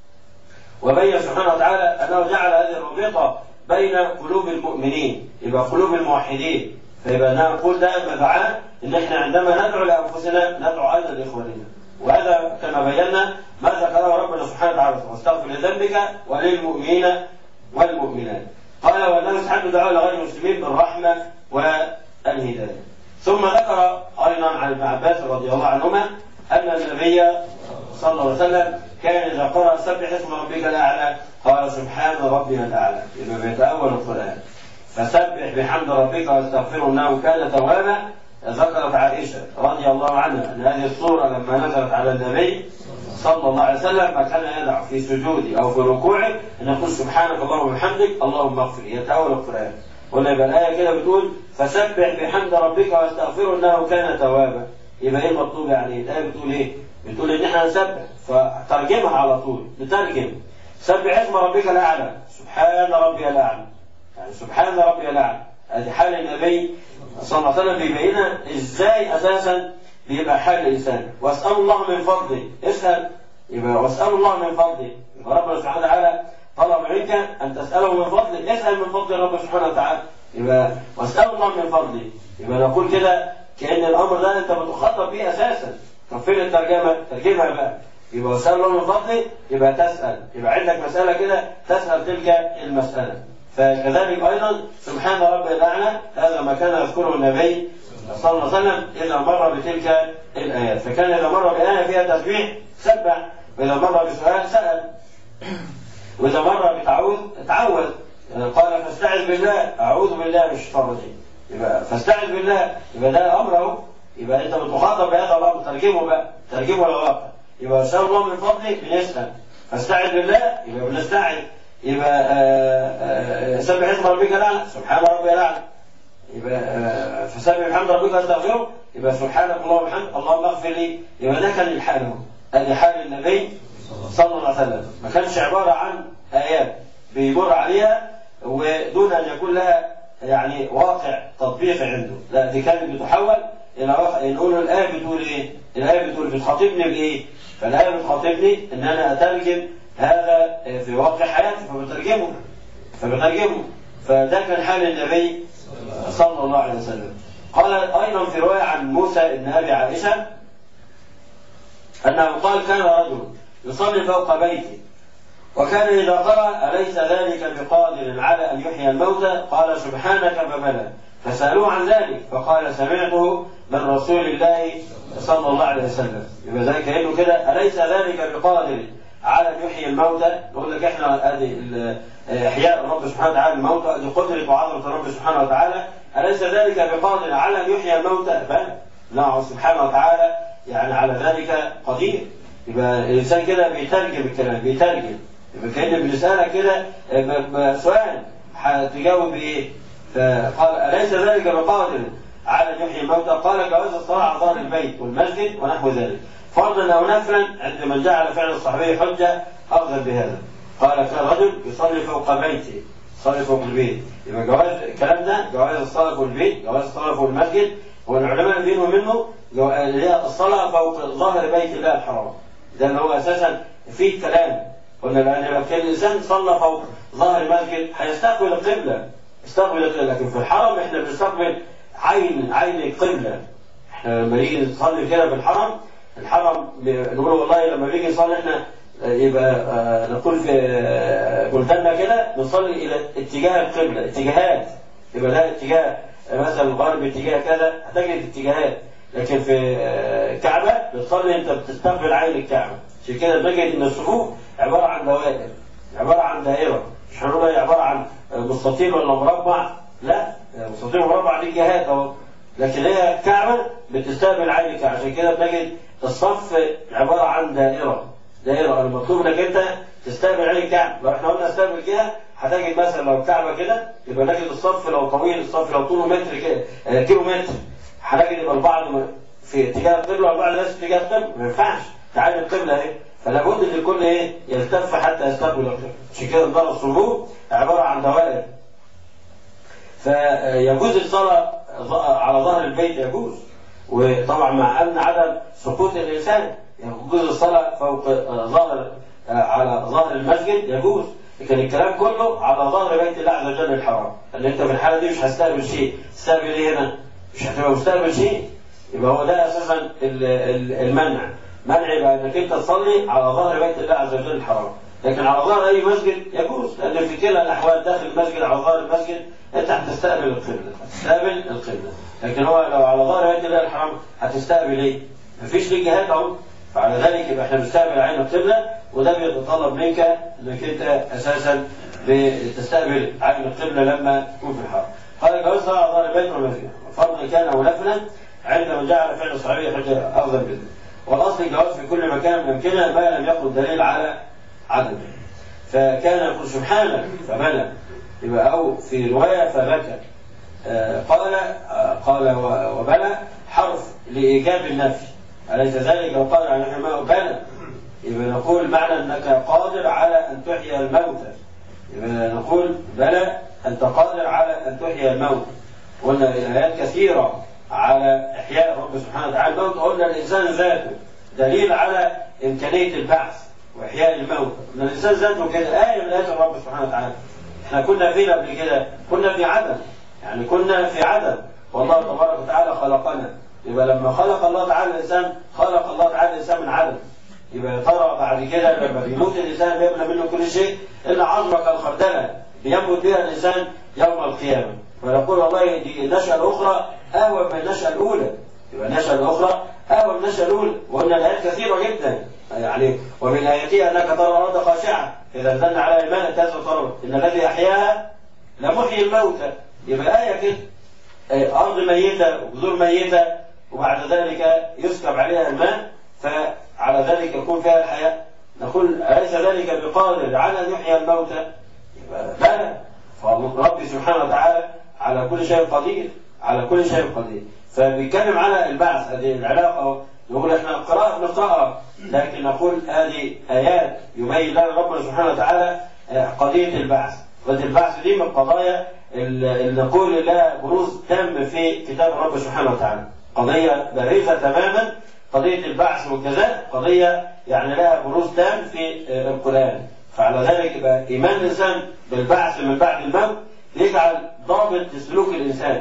وبين سبحانه وتعالى انه جعل هذه الرابطه بين قلوب المؤمنين يبقى قلوب الموحدين فيبقى نقول دائما دعاء ان احنا عندما ندعو لانفسنا ندعو ايضا لاخواننا وهذا كما بينا ما ذكره ربنا سبحانه وتعالى واستغفر لذنبك وللمؤمنين والمؤمنات قال وانه يستحب دعاء لغير المسلمين بالرحمه والهدايه ثم ذكر ايضا عن ابن عباس رضي الله عنهما ان النبي صلى الله عليه وسلم كان اذا قرا سبح اسم ربك الاعلى قال سبحان ربي الاعلى يبقى بيتاول القران فسبح بحمد ربك واستغفره انه كان توابا ذكرت عائشة رضي الله عنها أن هذه الصورة لما نزلت على النبي صلى الله عليه وسلم ما كان يدع في سجوده أو في ركوعه أن يقول سبحانك اللهم وبحمدك اللهم اغفر يتأول القرآن قلنا يبقى الآية كده بتقول فسبح بحمد ربك واستغفره إنه كان توابا يبقى إيه المطلوب يعني الآية بتقول إيه؟ بتقول إن إحنا نسبح فترجمها على طول نترجم سبح اسم ربك الأعلى سبحان ربي الأعلى يعني سبحان ربي الأعلى هذه حال النبي صلى الله عليه وسلم بيبينها ازاي اساسا بيبقى حال الانسان واسال الله من فضله اسال يبقى واسال الله من فضله يبقى ربنا سبحانه وتعالى طلب منك ان تساله من فضله اسال من فضل رب سبحانه وتعالى يبقى واسال الله من فضله يبقى نقول كده كان الامر ده انت بتخاطب بيه اساسا طب فين الترجمه؟ ترجمها بقى يبقى واسال الله من فضله يبقى تسال يبقى عندك مساله كده تسال تلك المساله فكذلك ايضا سبحان ربي الاعلى هذا ما كان يذكره النبي صلى الله عليه وسلم اذا مر بتلك الايات فكان اذا مر بايه فيها تسبيح سبح واذا مر بسؤال سال واذا مر بتعوذ تعوذ قال فاستعذ بالله اعوذ بالله من الشيطان الرجيم يبقى فاستعذ بالله يبقى ده امر اهو يبقى انت بتخاطب بهذا الامر ترجمه بقى ترجمه للواقع يبقى اسال الله من فضله بنسال فاستعذ بالله يبقى بنستعذ يبقى سبح اسم ربك الاعلى سبحان ربي الاعلى يبقى فسبح بحمد ربك واستغفره يبقى سبحانك اللهم وبحمدك اللهم اغفر لي يبقى ده كان الحال ادي حال النبي صلى الله عليه وسلم ما كانش عباره عن ايات بيمر عليها ودون ان يكون لها يعني واقع تطبيق عنده لا دي كانت بتحول الى واقع نقول الايه بتقول ايه؟ الايه بتقول بتخاطبني بايه؟ فالايه بتخاطبني ان انا اترجم هذا في واقع حياتي فبترجمه فبترجمه فده كان حال النبي صلى الله عليه وسلم قال ايضا في روايه عن موسى بن ابي عائشه انه قال كان رجل يصلي فوق بيته وكان إذا قرأ أليس ذلك بقادر على أن يحيي الموتى قال سبحانك فبلى فسألوه عن ذلك فقال سمعته من رسول الله صلى الله عليه وسلم يبقى ذلك كأنه كده أليس ذلك بقادر على أن يحيي الموتى نقول لك إحنا هذه إحياء الرب سبحانه وتعالى الموتى هذه قدرة وعظمة الرب سبحانه وتعالى أليس ذلك بقادر على أن يحيي الموتى بل نعم سبحانه وتعالى يعني على ذلك قدير يبقى الإنسان كده بيترجم الكلام بيترجم يبقى كأن بنسألك كده سؤال هتجاوب إيه؟ فقال أليس ذلك بقادر على أن يحيي الموتى؟ قال جواز الصلاة على ظهر البيت والمسجد ونحو ذلك فرضا أو نفلا عند من جعل فعل الصحابي حجة أخذ بهذا قال كان رجل يصلي فوق بيته يصلي فوق البيت يبقى جواز الكلام ده جواز الصلاة فوق البيت جواز الصلاة فوق المسجد والعلماء بينه منه اللي هي الصلاة فوق ظهر بيت الله الحرام ده اللي هو أساسا فيه كلام قلنا لأن لو كان الإنسان صلى فوق ظهر مسجد هيستقبل القبلة يستقبل القبلة لكن في الحرم إحنا بنستقبل عين عين القبلة إحنا لما نيجي نصلي كده في الحرم الحرم نقول والله لما بيجي نصلي إحنا يبقى نقول في بلداننا كده نصلي إلى اتجاه القبلة اتجاهات يبقى ده اتجاه مثلا الغرب اتجاه كذا هتجد اتجاهات لكن في الكعبة بتصلي أنت بتستقبل عين الكعبة عشان كده بنجد ان الصفوف عباره عن دوائر عباره عن دائره مش هنقول هي عباره عن مستطيل ولا مربع لا مستطيل ومربع ليه جهات اهو لكن هي كعبه بتستقبل عين الكعبه عشان كده بنجد الصف عباره عن دائره دائره المطلوب انك انت تستقبل عين الكعبه لو احنا قلنا استقبل جهه هتجد مثلا لو الكعبه كده يبقى نجد الصف لو طويل الصف لو طوله متر كده كيلو متر هنجد يبقى البعض في اتجاه القبله والبعض الناس في اتجاه القبله ما ينفعش تعالى القبله اهي فلا بد ان الكل ايه يلتف حتى يستقبل القبله عشان كده نضرب الصفوف عباره عن دوائر فيجوز الصلاه على ظهر البيت يجوز وطبعا مع امن عدم سقوط الانسان يجوز الصلاه فوق ظهر على ظهر المسجد يجوز لكن الكلام كله على ظهر بيت الله عز وجل الحرام اللي انت في الحاله دي مش هستقبل شيء تستقبل ايه هنا مش هتبقى مستقبل شيء يبقى هو ده اساسا المنع منع يبقى انك انت تصلي على ظهر بيت الله عز وجل الحرام لكن على ظهر اي مسجد يجوز لان في كلا الاحوال داخل المسجد على ظهر المسجد انت هتستقبل القبله هتستقبل القبله لكن هو لو على ظهر بيت الله الحرام هتستقبل ايه؟ مفيش ليه جهات اهو فعلى ذلك يبقى احنا بنستقبل عين القبله وده بيتطلب منك انك انت اساسا بتستقبل عين القبله لما تكون في الحرم قال جواز على ظهر البيت والمسجد فرضا كان او نفلا عندما جعل فعل الصحابي حجه افضل منه والاصل الجواز في كل مكان ممكنه ما لم يكن دليل على عدمه فكان يقول سبحانك فبلى يبقى او في روايه فبكى آه قال آه قال وبلى حرف لايجاب النفي اليس ذلك وقال عن الحماء بلى يبقى نقول معنى انك قادر على ان تحيي الموتى يبقى نقول بلى انت قادر على ان تحيي الموتى قلنا الايات كثيره على احياء رب سبحانه وتعالى الموت قلنا الانسان ذاته دليل على امكانيه البعث واحياء الموتى ان الانسان ذاته كده ايه من ايات الرب سبحانه وتعالى احنا كنا فين قبل كده كنا في عدم يعني كنا في عدم والله تبارك وتعالى خلقنا يبقى لما خلق الله تعالى الانسان خلق الله تعالى الانسان من عدم يبقى يا ترى بعد كده لما بيموت الانسان بيبنى منه كل شيء الا عظمه كالخردله بيموت بها الانسان يوم القيامه فنقول والله دي النشأة الأخرى أهون من النشأة الأولى يبقى النشأة الأخرى أهون من النشأة الأولى وأن الآيات كثيرة جدا يعني ومن آياته أنك ترى الأرض خاشعة إذا نزلنا على الماء تهز ترى إن الذي أحياها لمحيي الموتى يبقى آية كده أرض ميتة وجذور ميتة وبعد ذلك يسكب عليها الماء فعلى ذلك يكون فيها الحياة نقول أليس ذلك بقادر على أن يحيي الموتى يبقى لا فرب سبحانه وتعالى على كل شيء قدير على كل شيء قدير فبيتكلم على البعث هذه العلاقة نقول احنا قراءة نقرأها لكن نقول هذه آيات يبين لنا ربنا سبحانه وتعالى قضية البعث قضية البعث دي من القضايا اللي نقول لها بروز تام في كتاب الرب سبحانه وتعالى قضية بارزة تماما قضية البعث والجزاء قضية يعني لها بروز تام في القرآن فعلى ذلك يبقى إيمان الإنسان بالبعث من بعد الموت يجعل ضابط لسلوك الإنسان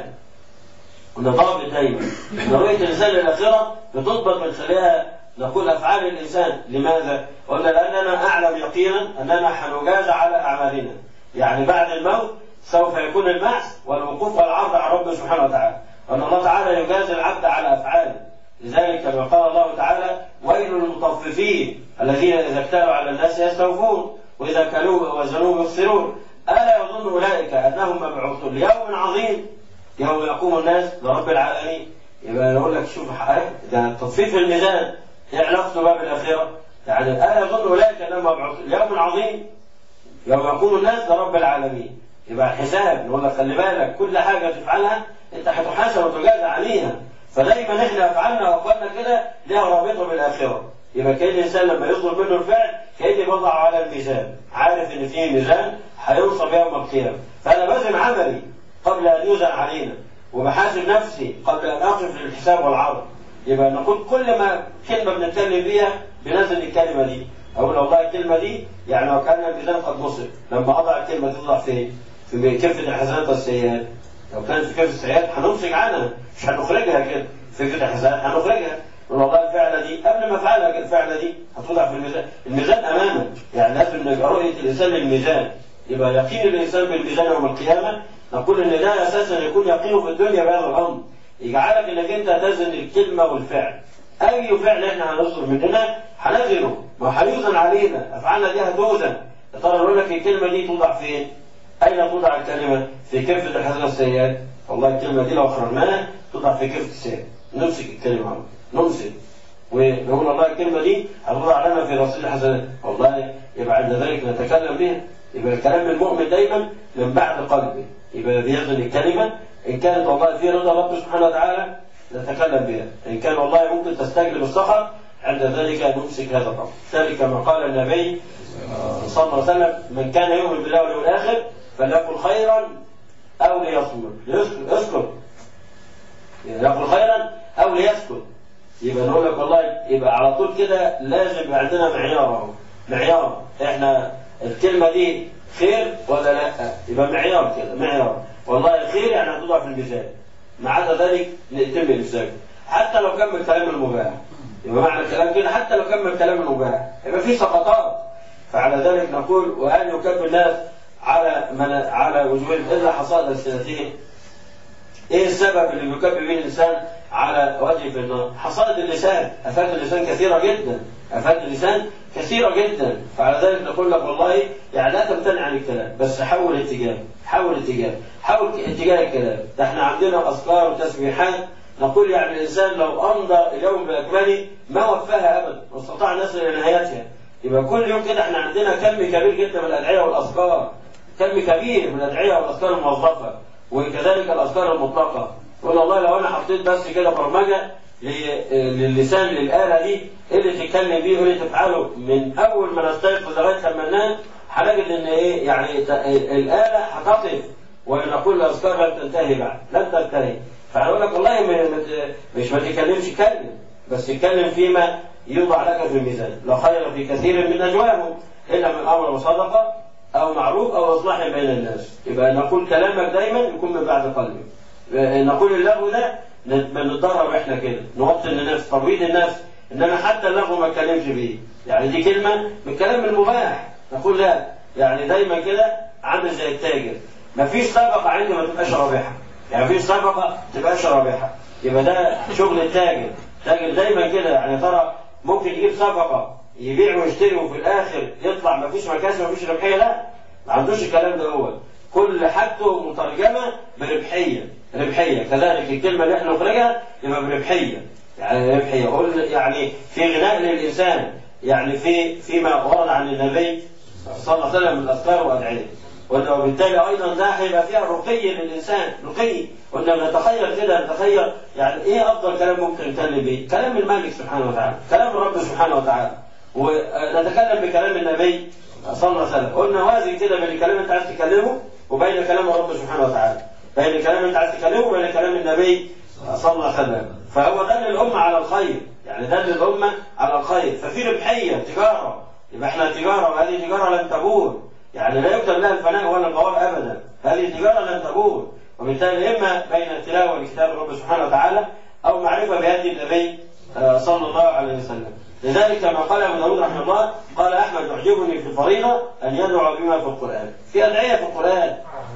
وده ضابط دايما ان رؤية الإنسان للآخرة بتضبط من خلالها نقول أفعال الإنسان لماذا؟ قلنا لأننا أعلم يقينا أننا حنجاز على أعمالنا يعني بعد الموت سوف يكون البعث والوقوف والعرض على رب سبحانه وتعالى وأن الله تعالى يجازي العبد على أفعاله لذلك كما قال الله تعالى ويل للمطففين الذين إذا اكتالوا على الناس يستوفون وإذا كلوا وزنوا يخسرون ألا يظن أولئك أنهم مبعوثون ليوم عظيم يوم يقوم الناس لرب العالمين يبقى يقول لك شوف ده تطفيف الميزان ايه علاقته بقى بالاخره؟ يعني الا يظن اولئك انهم مبعوثون ليوم عظيم يوم يقوم الناس لرب العالمين يبقى حساب نقول لك خلي بالك كل حاجه تفعلها انت هتحاسب وتجازى عليها فدايما احنا افعالنا واقوالنا كده لها رابطه بالاخره يبقى كان الانسان لما يصدر منه الفعل كان يوضع على الميزان عارف ان في ميزان هيوصل يوم القيامه فانا بازم عملي قبل ان يوزن علينا وبحاسب نفسي قبل ان اقف للحساب والعرض يبقى نقول كل ما كلمه بنتكلم بيها بنزل الكلمه دي اقول والله الكلمه دي يعني لو كان الميزان قد نصب لما اضع الكلمه تطلع فين؟ في كفه الحسنات والسيئات لو كانت في كفه السيئات هنمسك عنها مش هنخرجها كده فكره الحسنات هنخرجها والله الفعلة دي قبل ما افعلها الفعلة دي هتوضع في الميزان الميزان امامك يعني لازم يبقى رؤية الانسان للميزان يبقى يقين الانسان بالميزان يوم القيامة نقول ان ده اساسا يكون يقينه في الدنيا بهذا الامر يجعلك انك انت تزن الكلمة والفعل اي فعل احنا هنصدر مننا هنزنه ما هيوزن علينا افعالنا دي هتوزن يا ترى نقول لك الكلمة دي توضع فين؟ اين توضع الكلمة؟ في كفة الحسنات والسيئات والله الكلمة دي لو اخرجناها توضع في كفة السيئات نمسك الكلمة عمر. نمسك ونقول والله الكلمة دي هتوضع لنا في رصيد الحسنات والله يبقى عند ذلك نتكلم بها يبقى الكلام المؤمن دايما من بعد قلبه يبقى بيزن الكلمة إن كانت والله في رضا رب سبحانه وتعالى نتكلم بها إن كان والله ممكن تستجلب السخط عند ذلك نمسك هذا الأمر ذلك كما قال النبي صلى الله عليه وسلم من كان يؤمن بالله واليوم الآخر فليقل خيرا أو ليصمت يسكت يقول خيرا أو ليسكت يبقى نقول لك والله يبقى على طول كده لازم يبقى عندنا معيار اهو معيار احنا الكلمه دي خير ولا لا يبقى معيار كده معيار والله خير يعني هتوضع في الميزان ما عدا ذلك نتم الامساك حتى لو كان من الكلام المباح يبقى معنى الكلام كده حتى لو كان من الكلام المباح يبقى في سقطات فعلى ذلك نقول وهل يكب الناس على من على وجوههم الا حصاد السنتين ايه السبب اللي بيكب به الانسان على وجه في النار حصائد اللسان افات اللسان كثيره جدا افات اللسان كثيره جدا فعلى ذلك نقول لك والله يعني لا تمتنع عن الكلام بس حول اتجاه حول اتجاه حول اتجاه الكلام ده احنا عندنا اذكار وتسبيحات نقول يعني الانسان لو امضى اليوم باكمله ما وفاها ابدا واستطاع الناس الى نهايتها يبقى كل يوم كده احنا عندنا كم كبير جدا من الادعيه والاذكار كم كبير من الادعيه والاذكار الموظفه وكذلك الاذكار المطلقه يقول والله لو انا حطيت بس كده برمجه للسان للاله دي ايه اللي تتكلم بيه وايه اللي تفعله من اول ما نستيقظ لغايه لما ننام هنجد ان ايه يعني الاله هتقف ونقول الاذكار لن تنتهي بعد لن تنتهي فهنقول لك والله مش ما تتكلمش كلم بس اتكلم فيما يوضع لك في الميزان لا خير في كثير من نجواهم إلا من أمر وصدقة أو معروف أو إصلاح بين الناس يبقى نقول كلامك دايما يكون من بعد قلبك نقول اللغو ده بنتدرب احنا كده نوطن الناس ترويض الناس انما حتى اللغو ما اتكلمش بيه يعني دي كلمه من الكلام المباح نقول لا يعني دايما كده عامل زي التاجر ما فيش صفقه عندي ما تبقاش رابحه يعني ما فيش صفقه ما تبقاش رابحه يبقى ده شغل التاجر التاجر دايما كده يعني ترى ممكن يجيب صفقه يبيع ويشتري وفي الاخر يطلع ما فيش مكاسب ما فيش ربحيه لا ما عندوش الكلام ده هو كل حاجته مترجمه بربحيه ربحيه كذلك الكلمه اللي احنا نخرجها يبقى بربحيه يعني ربحيه قول يعني في غناء للانسان يعني في فيما ورد عن النبي صلى الله عليه وسلم من الاذكار وادعيه وبالتالي ايضا ده هيبقى فيها رقي للانسان رقي قلنا نتخيل كده نتخيل يعني ايه افضل كلام ممكن نتكلم بيه؟ كلام الملك سبحانه وتعالى، كلام الرب سبحانه وتعالى ونتكلم بكلام النبي صلى الله عليه وسلم، قلنا وازن كده بين الكلام اللي انت عايز تكلمه وبين كلام الرب سبحانه وتعالى، بين الكلام اللي انت عايز تكلمه وبين كلام النبي صلى الله عليه وسلم، فهو دل الامه على الخير، يعني دل الامه على الخير، ففي ربحيه تجاره، يبقى احنا تجاره وهذه تجاره لن تبور، يعني لا يكتب لها الفناء ولا البوار ابدا هذه تجاره لن تبور وبالتالي اما بين التلاوه لكتاب الرب سبحانه وتعالى او معرفه بهدي النبي صلى الله عليه وسلم لذلك كما قال ابو داود رحمه الله قال احمد يعجبني في الفريضه ان يدعو بما في القران في ادعيه في القران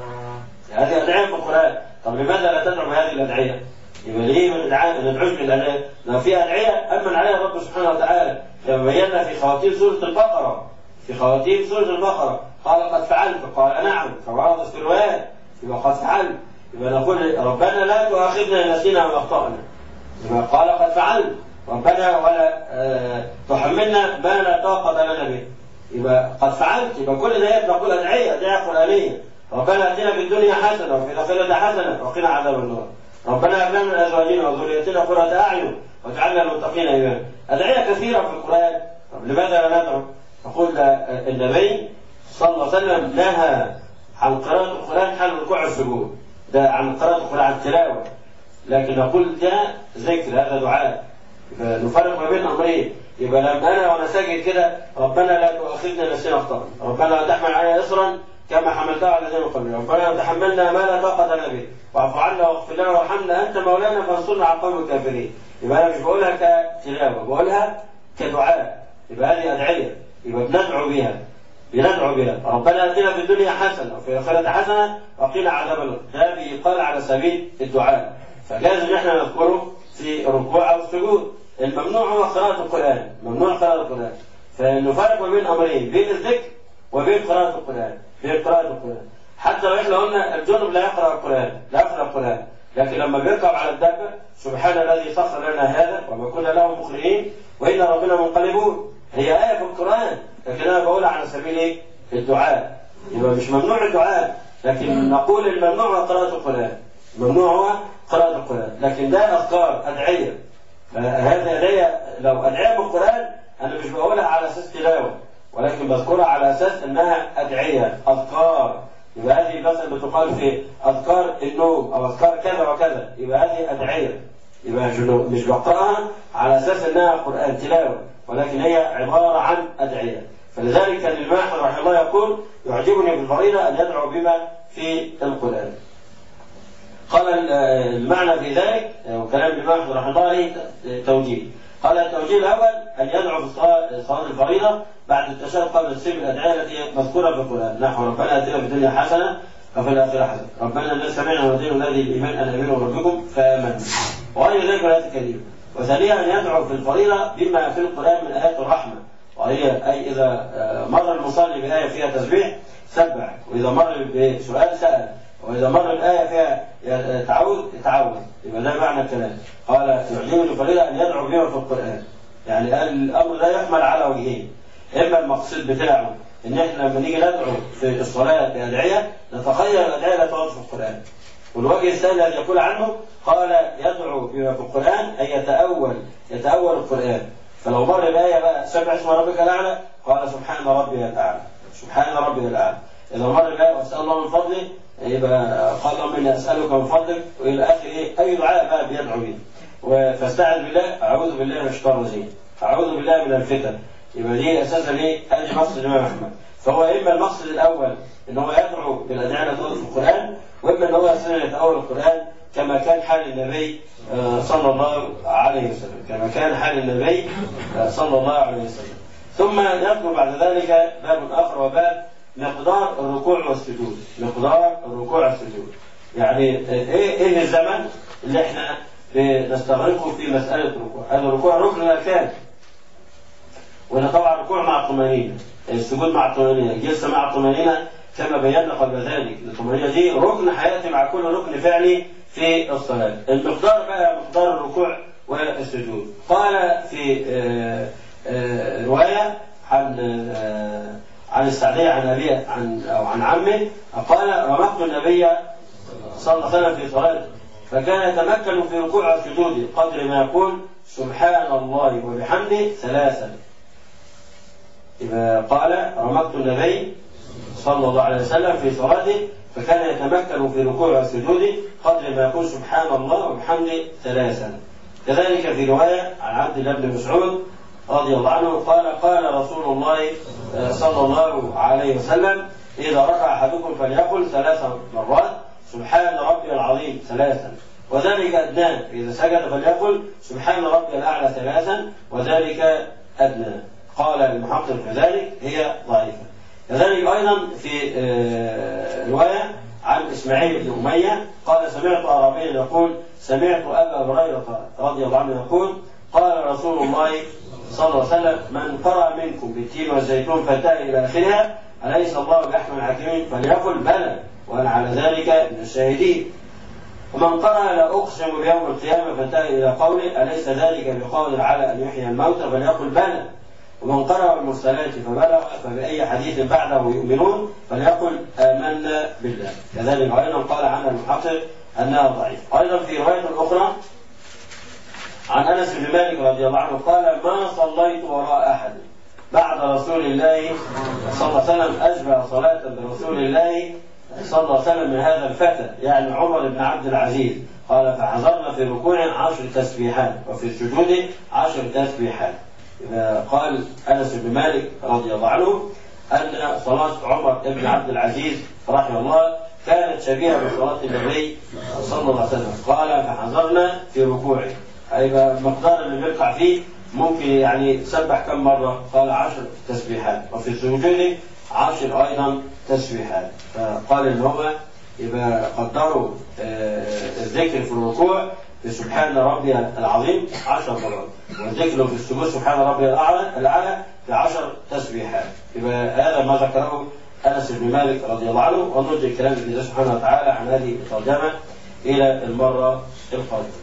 هذه ادعيه في القران طب لماذا لا تدعو بهذه الادعيه؟ يبقى ليه ما ندعوش بالادعيه؟ لو في ادعيه امن عليها الرب سبحانه وتعالى كما بينا في خواتيم سوره البقره في خواتيم سوره البقره قال قد فعلت قال نعم فورد في الروايات يبقى قد فعلت يبقى نقول ربنا لا تؤاخذنا ان نسينا او اخطانا يبقى قال قد فعلت ربنا ولا آه تحملنا ما لا طاقه لنا به يبقى قد فعلت يبقى كل ده نقول ادعيه ادعيه قرانيه ربنا اتنا في الدنيا حسنه وفي الاخره حسنه وقنا عذاب النار ربنا هب لنا من ازواجنا وذريتنا قرة اعين واجعلنا للمتقين اماما ادعيه كثيره في القران طب لماذا لا ندعو؟ نقول النبي صلى الله عليه وسلم نهى عن قراءة القرآن حال الركوع والسجود ده عن قراءة القرآن عن التلاوة لكن نقول ده ذكر هذا دعاء نفرق ما بين أمرين يبقى لما أنا وأنا ساجد كده ربنا لا تؤاخذنا نسينا أخطأنا ربنا لا تحمل علينا إصرا كما حملتها على الذين من قبلنا ربنا لا تحملنا ما لا طاقة لنا به واعف عنا واغفر لنا وارحمنا أنت مولانا فانصرنا على القوم الكافرين يبقى أنا مش بقولها كتلاوة بقولها كدعاء يبقى هذه أدعية يبقى بندعو بها بندعو بها ربنا اتنا في الدنيا حسنه وفي الاخره حسنه وقنا عذاب النار ده بيقال على سبيل الدعاء فجاز ان احنا نذكره في الركوع او السجود الممنوع هو قراءه القران ممنوع قراءه القران فنفرق ما بين امرين بين الذكر وبين قراءه القران بين قراءه القران حتى لو احنا قلنا الجنب لا يقرا القران لا يقرا القران لكن لما بيركب على الدابه سبحان الذي سخر لنا هذا وما كنا له مقرنين وان ربنا منقلبون هي ايه في القران لكن انا بقولها على سبيل ايه؟ الدعاء يبقى مش ممنوع الدعاء لكن نقول الممنوع هو قراءة القرآن الممنوع هو قراءة القرآن لكن ده أذكار أدعية هذه أدعية لو أدعية بالقرآن أنا مش بقولها على أساس تلاوة ولكن بذكرها على أساس إنها أدعية أذكار يبقى هذه مثلا بتقال في أذكار النوم أو أذكار كذا وكذا يبقى هذه أدعية يبقى مش بقرأها على أساس إنها قرآن تلاوة ولكن هي عبارة عن أدعية فلذلك كان الإمام أحمد رحمه الله يقول يعجبني بالفريضة أن يدعو بما في القرآن قال المعنى في ذلك وكلام الإمام أحمد رحمه الله عليه توجيه قال التوجيه الأول أن يدعو في صلاة الفريضة بعد التشهد قبل تسليم الأدعية التي مذكورة في القرآن نحو ربنا آتنا في الدنيا حسنة وفي الآخرة حسنة ربنا الذي سمعنا ودين الذي الإيمان أن آمنوا بربكم فآمنوا وغير ذلك من الآيات الكريمة وثانيا أن يدعو في الفريضة بما في القرآن من آيات الرحمة وهي أي إذا مر المصلي بآية فيها تسبيح سبح وإذا مر بسؤال سأل وإذا مر الآية فيها تعوذ تعوذ يبقى ده معنى الكلام قال يعجبني الفريضة أن يدعو بما في القرآن يعني الأمر لا يحمل على وجهين إما المقصود بتاعه إن إحنا لما نيجي ندعو في الصلاة بأدعية نتخيل الأدعية لا تورد في القرآن والوجه الثاني الذي يقول عنه قال يدعو بما في القرآن أي يتأول يتأول القرآن فلو مر الآية بقى سبح اسم ربك الأعلى قال سبحان ربي الأعلى سبحان ربي الأعلى إذا مر الآية وأسأل الله من فضله يبقى قال اللهم إني أسألك من فضلك وإلى آخر إيه أي دعاء بقى بيدعو به فاستعذ بالله أعوذ بالله من الشيطان الرجيم اعوذ بالله من الفتن يبقى دي اساسا ايه؟ ادي مقصد الامام احمد فهو اما المقصد الاول ان هو يدعو بالادعيه التي في القران واما ان هو اساسا يتاول القران كما كان حال النبي آه، صلى الله عليه وسلم كما كان حال النبي آه، صلى الله عليه وسلم ثم يذكر بعد ذلك باب اخر وباب مقدار الركوع والسجود مقدار الركوع والسجود يعني ايه ايه الزمن اللي احنا بنستغرقه في مساله الركوع هذا الركوع ركن من الاركان وهنا طبعا الركوع مع الطمانينه السجود مع الطمانينه الجلسه مع الطمانينه كما بينا قبل ذلك الطمانينه دي ركن حياتي مع كل ركن فعلي في الصلاه المقدار بقى مقدار الركوع والسجود قال في آه، آه، روايه عن آه، عن السعدية عن أبيه عن أو عن عمه قال رمقت النبي صلى الله عليه وسلم في صلاته فكان يتمكن في ركوع وسجوده قدر ما يقول سبحان الله وبحمده ثلاثا إذا قال رمقت النبي صلى الله عليه وسلم في صلاته فكان يتمكن في ركوع وسجوده قدر ما يقول سبحان الله وبحمده ثلاثا كذلك في رواية عن عبد الله بن مسعود رضي الله عنه قال قال رسول الله صلى الله عليه وسلم إذا ركع أحدكم فليقل ثلاث مرات سبحان ربي العظيم ثلاثا وذلك أدناه إذا سجد فليقل سبحان ربي الأعلى ثلاثا وذلك أدنى قال المحقق في ذلك هي ضعيفة كذلك أيضا في آه، رواية عن إسماعيل بن أمية قال سمعت أعرابيا يقول سمعت أبا هريرة رضي الله عنه يقول قال رسول الله صلى الله عليه وسلم من قرأ منكم بالتين والزيتون فانتهى إلى آخرها أليس الله بأحكم الحاكمين فليقل بلى وأنا على ذلك من الشاهدين ومن قرأ لا أقسم بيوم القيامة فانتهى إلى قوله أليس ذلك بقادر على أن يحيي الموتى فليقل بلى ومن قرأ المرسلات فبلغ فبأي حديث بعده يؤمنون فليقل آمنا بالله كذلك أيضا قال عنها المحقق أنها ضعيفة أيضا في رواية أخرى عن انس بن مالك رضي الله عنه قال ما صليت وراء احد بعد رسول الله صلى الله عليه وسلم اشبه صلاه برسول الله صلى الله عليه وسلم من هذا الفتى يعني عمر بن عبد العزيز قال فحضرنا في ركوع عشر تسبيحات وفي السجود عشر تسبيحات إذا قال انس بن مالك رضي الله عنه ان صلاه عمر بن عبد العزيز رحمه الله كانت شبيهه بصلاه النبي صلى الله عليه وسلم قال فحضرنا في ركوعه هيبقى المقدار اللي بيقع فيه ممكن يعني سبح كم مرة؟ قال عشر تسبيحات وفي السجود عشر أيضا تسبيحات فقال إن هو يبقى قدروا آه، الذكر في الركوع بسبحان ربي العظيم عشر مرات والذكر في السجود سبحان ربي الأعلى الأعلى بعشر تسبيحات يبقى هذا ما ذكره أنس بن مالك رضي الله عنه ونرجع الكلام الله سبحانه وتعالى عن هذه الترجمة إلى المرة القادمة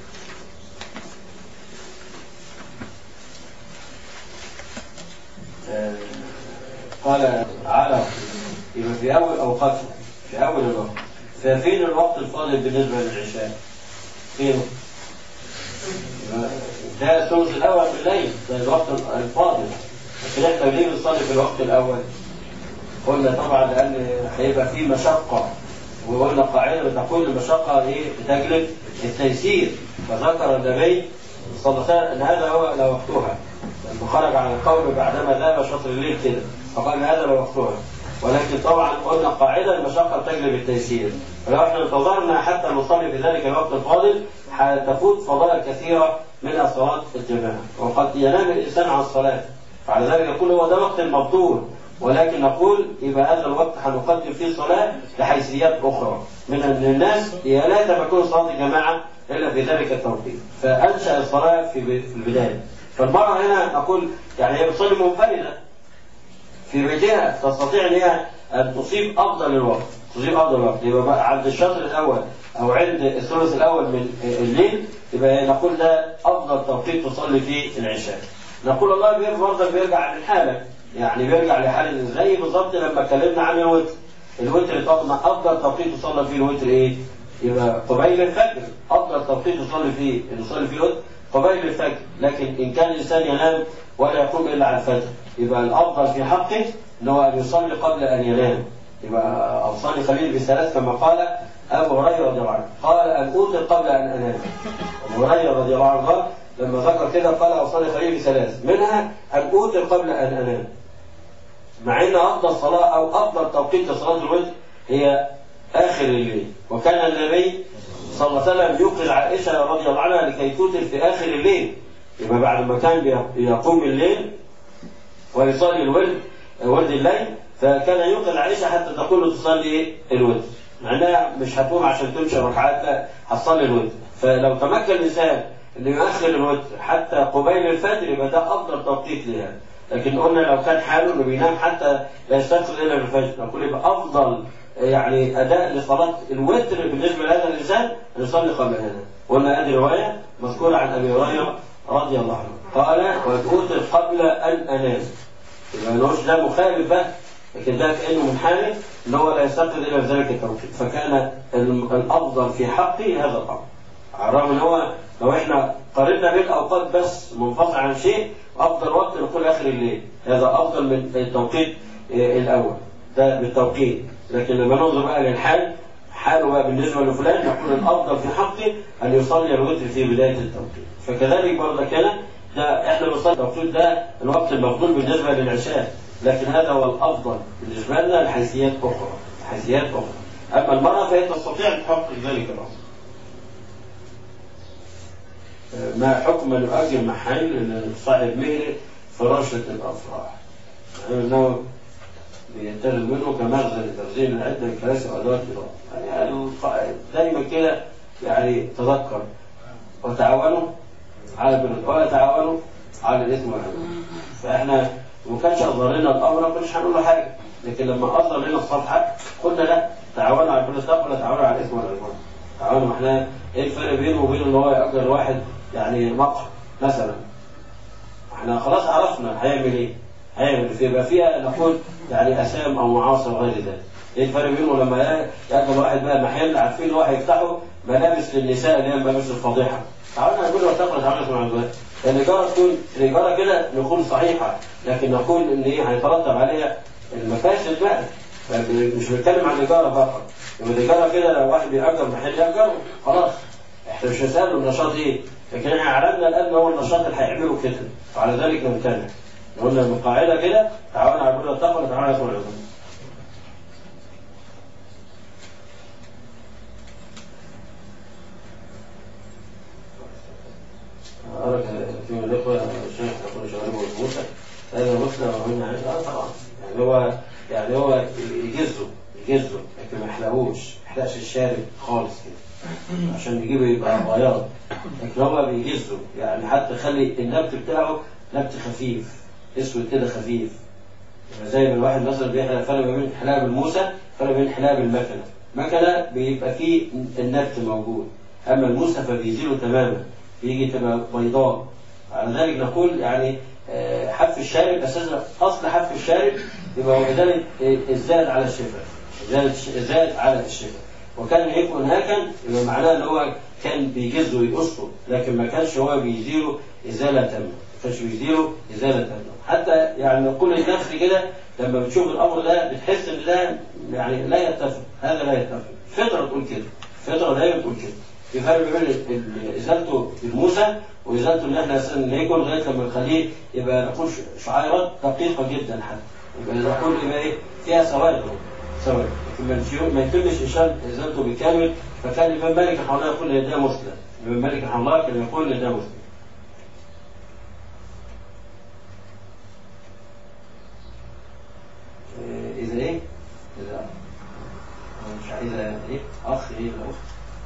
آه، قال تعالى يبقى في أول أوقاته في أول الوقت ففين الوقت الفاضل بالنسبة للعشاء؟ فين؟ يبقى ده الثلث الأول بالليل ده الوقت الفاضل لكن احنا ليه بنصلي في الوقت الأول؟ قلنا طبعا لأن هيبقى في مشقة وقلنا قاعدة بتقول المشقة إيه؟ بتجلب التيسير فذكر النبي صلى الله عليه وسلم أن هذا هو لوقتها لما خرج عن القول بعدما ذهب شطر الليل كده فقال هذا لوقتها ولكن طبعا قلنا قاعده المشقه تجلب التيسير فلو احنا انتظرنا حتى نصلي في ذلك الوقت الفاضل هتفوت فضائل كثيره من صلاه الجماعه وقد ينام الانسان عن الصلاه فعلى ذلك يقول هو ده وقت المبطول ولكن نقول يبقى هذا الوقت هنقدم فيه صلاه لحيثيات اخرى من ان الناس يا لا تمكن صلاه الجماعه الا في ذلك التوقيت فانشا الصلاه في في البدايه فالمرأة هنا نقول يعني هي بتصلي منفردة في بيتها تستطيع ان هي ان تصيب افضل الوقت تصيب افضل الوقت يبقى بقى عند الشطر الاول او عند الثلث الاول من الليل يبقى نقول ده افضل توقيت تصلي فيه العشاء نقول الله بيرجع برضك بيرجع لحالك يعني بيرجع لحال زي بالظبط لما اتكلمنا عن الوتر الوتر طبعا افضل توقيت تصلي فيه الوتر ايه؟ يبقى قبيل الفجر افضل توقيت تصلي فيه نصلي فيه الوتر قبيل الفجر لكن إن كان الإنسان ينام ولا يقوم إلا على الفجر يبقى الأفضل في حقه أنه أن يصلي قبل أن ينام يبقى أوصاني خليل بثلاث كما قال أبو هريرة رضي الله عنه قال أن أوتر قبل أن أنام أبو هريرة رضي الله عنه قال لما ذكر كده قال أوصاني خليلي ثلاث منها أن أوتر قبل أن أنام مع ان افضل صلاه او افضل توقيت لصلاه الوتر هي اخر الليل وكان النبي صلى الله عليه وسلم يوقظ عائشه رضي الله عنها لكي توتر في اخر الليل يبقى بعد ما كان يقوم الليل ويصلي الورد ورد الليل فكان يوقظ عائشه حتى تقول له تصلي الوتر مع انها مش هتقوم عشان تمشي ركعات لا هتصلي الوتر فلو تمكن الانسان انه يؤخر الوتر حتى قبيل الفجر يبقى ده افضل توقيت لها لكن قلنا لو كان حاله انه بينام حتى لا يستيقظ الا بالفجر نقول يبقى افضل يعني اداء لصلاه الوتر بالنسبه لهذا الانسان ان يصلي قبل هذا قلنا هذه روايه مذكوره عن ابي هريره رضي الله عنه قال وتؤتر قبل ان انام يبقى ملوش ده مخالف بقى لكن ده كانه منحنى ان هو لا يستيقظ الا بذلك التوقيت فكان الافضل في حقه هذا الامر على الرغم ان هو لو احنا قارنا بين الاوقات بس منفصل عن شيء افضل وقت نقول اخر الليل هذا افضل من التوقيت الاول ده بالتوقيت لكن لما ننظر بقى للحال حاله بقى بالنسبه لفلان نقول الافضل في حقه ان يصلي الوتر في بدايه التوقيت فكذلك برضه كان ده احنا بنصلي التوقيت ده الوقت المفضول بالنسبه للعشاء لكن هذا هو الافضل بالنسبه لنا لحيثيات اخرى حيثيات اخرى اما المراه فهي تستطيع ان تحقق ذلك الامر ما حكم أن يؤجر محل صاحب مهر فراشة الأفراح يعني أنه بيتخذ منه كمخزن لتخزين العدة الكراسي وأدوات الإضاءة يعني دايما كده يعني تذكر وتعاونوا على البر ولا تعاونوا على الإثم والعدوان فإحنا ما كانش أظهر لنا الأمر ما كناش هنقول له حاجة لكن لما أظهر لنا الصفحة قلنا لا تعاونوا على البر ولا تعاونوا على الإثم والعدوان تعاونوا احنا ايه الفرق بينه وبين ان هو يأجر واحد يعني مقهى مثلا احنا خلاص عرفنا هيعمل ايه هيعمل في يبقى فيها نقول يعني اسام او معاصي وغير ذلك ايه الفرق بينه لما ياكل واحد بقى محل عارفين هو هيفتحه ملابس للنساء اللي هي ملابس الفضيحه تعالوا نقول له تقرا تعالى مع الوقت الإيجار تكون الإيجار كده نقول صحيحة لكن نقول إن إيه هيترتب عليها المفاسد بقى مش بنتكلم عن الإيجار فقط يبقى الإيجار كده لو واحد بيأجر محل يأجره خلاص احنا مش هنسأله النشاط إيه لكن احنا عرفنا الآن هو النشاط اللي هيعمله كده وعلى ذلك نمتنع قلنا من قاعدة كده تعاون على البر والتقوى وتعاون على الإثم والعدوان أرك في من الإخوة الشيخ يقول شغالين موسى هذا مسلم ومن عنده آه طبعا يعني هو يعني هو يجزه يجزه لكن ما يحلقوش ما يحلقش الشارب خالص كده عشان يجيبه يبقى بياض لكن هو بيجزه يعني حتى يخلي النبت بتاعه نبت خفيف اسود كده خفيف يعني زي ما الواحد مثلا بيحلق فرق ما بين حلاقه بالموسى فرق بين حلاقه بالمكنه المكنه بيبقى فيه النبت موجود اما الموسى فبيزيله تماما بيجي تبقى بيضاء على ذلك نقول يعني حف الشارب اساسا اصل حف الشارب يبقى هو ازاله الزاد على الشفاء زاد على الشفاء وكان يكون هكذا يبقى معناه ان هو كان بيجزه ويقصه لكن ما كانش هو بيزيله ازاله تامه ما كانش بيزيله ازاله تامه حتى يعني نقول النفس كده لما بتشوف الامر ده بتحس ان ده يعني لا يتفق هذا لا يتفق فطره تقول كده فطره دايما تقول كده في فرق بين ازالته بالموسى وازالته ان احنا اساسا نيكون لغايه لما نخليه يبقى نقول شعيرات دقيقه جدا حتى يبقى نقول يبقى ايه فيها سواد سواد لكن ما يتمش ازالته بالكامل فكان الامام مالك رحمه الله يقول ان ده مسلم الامام مالك رحمه الله كان يقول ان ده مسلم اذا ايه؟ اذا مش اذا ايه؟ اخ ايه الاخت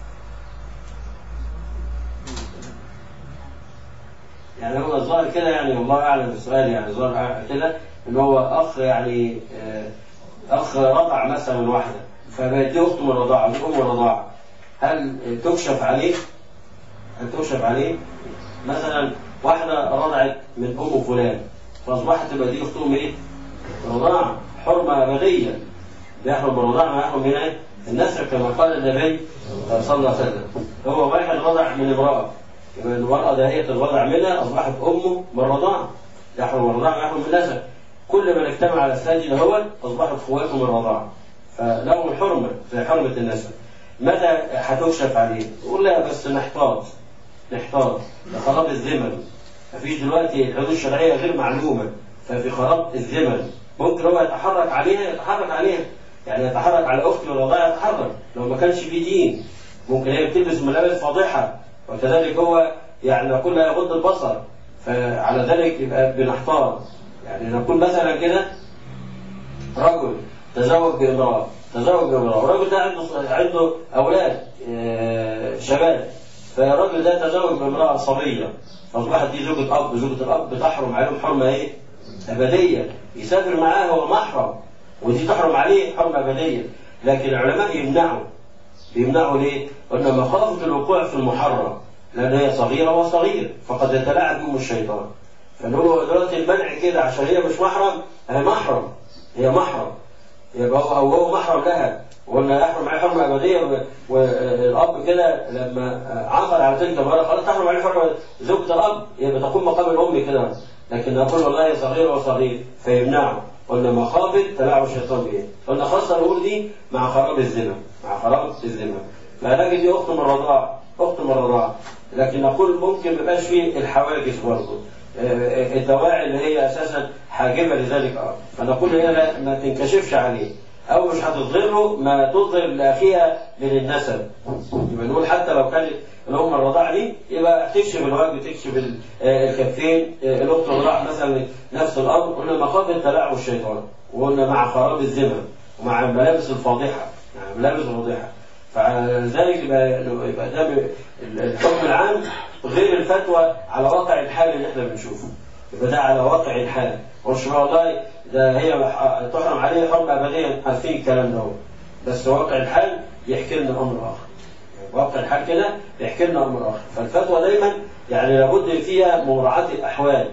يعني هو الظاهر كده يعني والله اعلم السؤال يعني ظاهر كده ان هو اخ يعني اخ رضع مثلا واحده فبقت دي اخته من الرضاعه دي ام الرضاعه هل تكشف عليه؟ هل تكشف عليه؟ مثلا واحده رضعت من ام فلان فاصبحت تبقى دي اختهم ايه؟ رضاعه حرمه ابديه بيحرم الرضاعه ما يحرم من ايه؟ النسب كما قال النبي صلى الله عليه وسلم هو واحد رضع من امراه يبقى المرأة دهية الوضع منها أصبحت أمه من الرضاعة يحرم الرضاعة ويحرم النسب كل من اجتمع على الساجد هو أصبحت اخواته من الرضاعة فلهم الحرمة زي حرمة النسب متى هتكشف عليه؟ يقول لا بس نحتاط نحتاط ده خراب الزمن مفيش دلوقتي الحدود الشرعيه غير معلومه ففي خراب الزمن ممكن هو يتحرك عليها يتحرك عليها يعني يتحرك على اختي ولا الله يتحرك لو ما كانش في دين ممكن هي بتلبس ملابس فاضحه وكذلك هو يعني نقول لا يغض البصر فعلى ذلك يبقى بنحتار يعني نقول مثلا كده رجل تزوج بامراه تزوج بامراه والراجل ده عنده عنده اولاد آه، شباب فالراجل ده تزوج بامراه صبيه فاصبحت دي زوجة اب زوجة الاب تحرم عليهم حرمه ايه؟ ابديه يسافر معاها هو محرم ودي تحرم عليه حرمه ابديه لكن العلماء يمنعوا يمنعوا ليه؟ قلنا مخافه الوقوع في المحرم لان هي صغيره وصغير فقد يتلاعب بهم الشيطان فنقول دلوقتي المنع كده عشان هي مش محرم هي محرم هي محرم يبقى هو أو هو محرم لها وقلنا يحرم عليه حرمه ابديه و- والاب كده لما عقد على تلك المراه خلاص تحرم عليه حرمه زوجة الاب يبقى تقوم مقام الام كده لكن نقول والله هي صغيره وصغير فيمنعه قلنا مخافه تلاعب الشيطان بايه؟ قلنا خاصه نقول دي مع خراب الزنا مع خراب الزنا فنجد دي اخت من الرضاعه اخت من الرضاعه لكن نقول ممكن ما يبقاش فيه الحواجز برضه آه، الدواعي اللي هي اساسا حاجبه لذلك اه فنقول هي لا- ما تنكشفش عليه او مش هتظهره ما تظهر لاخيها من النسب يبقى نقول حتى لو كانت الام الرضاعه دي يبقى تكشف الوجه تكشف ال- آه، الكفين آه، الاخت الرضاعه مثلا نفس الامر قلنا مخافه تلاعب الشيطان وقلنا مع خراب الزمن ومع الملابس الفاضحه يعني الملابس الفاضحه فلذلك يبقى يبقى ده ب- الحكم العام غير الفتوى على واقع الحال اللي احنا بنشوفه يبقى ده على واقع الحال مش والله ده هي ح- تحرم عليه حرم ابديا عارفين الكلام ده هو. بس واقع الحال يحكي لنا امر اخر واقع الحال كده يحكي لنا امر اخر فالفتوى دايما يعني لابد فيها مراعاه الاحوال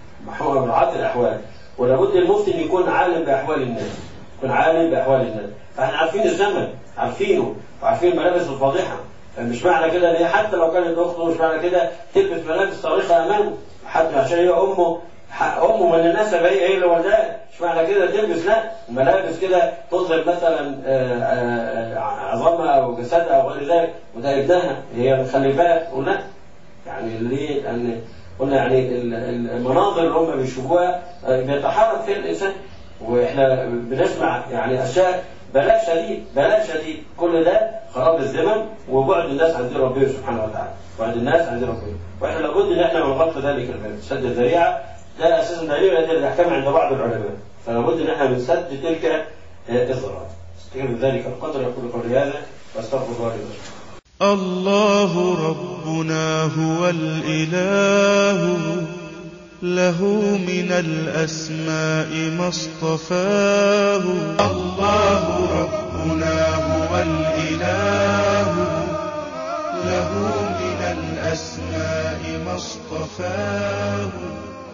مراعاه الاحوال ولابد المفتي ان يكون عالم باحوال الناس يكون عالم باحوال الناس فاحنا عارفين الزمن عارفينه وعارفين الملابس الفاضحه فمش معنى كده ان هي حتى لو كانت اخته مش معنى كده تلبس ملابس صارخه امامه حتى عشان هي امه ح- امه من النسب هي هي اللي ولدها مش معنى كده تلبس لا الملابس كده تظهر مثلا آه، آه، آه، عظامها او جسدها او غير ذلك وده ابنها هي مخلفاه ولا يعني ليه؟ لان قلنا يعني ال- ال- المناظر اللي هم بيشوفوها آه، بيتحرك فيها الانسان واحنا بنسمع يعني اشياء بلاء شديد بلاء شديد كل ده خراب الزمن وبعد الناس عن دين ربنا سبحانه وتعالى بعد الناس عن دين ربنا واحنا لابد ان احنا نغطي ذلك الباب سد الذريعه ده اساسا دليل هذه الاحكام عند بعض العلماء فلابد ان احنا نسد تلك آه، الذرائع استكمل ذلك القدر يقول قولي هذا واستغفر الله لي ولكم الله ربنا هو الإله له من الأسماء ما اصطفاه الله ربنا هو الإله له من الأسماء ما اصطفاه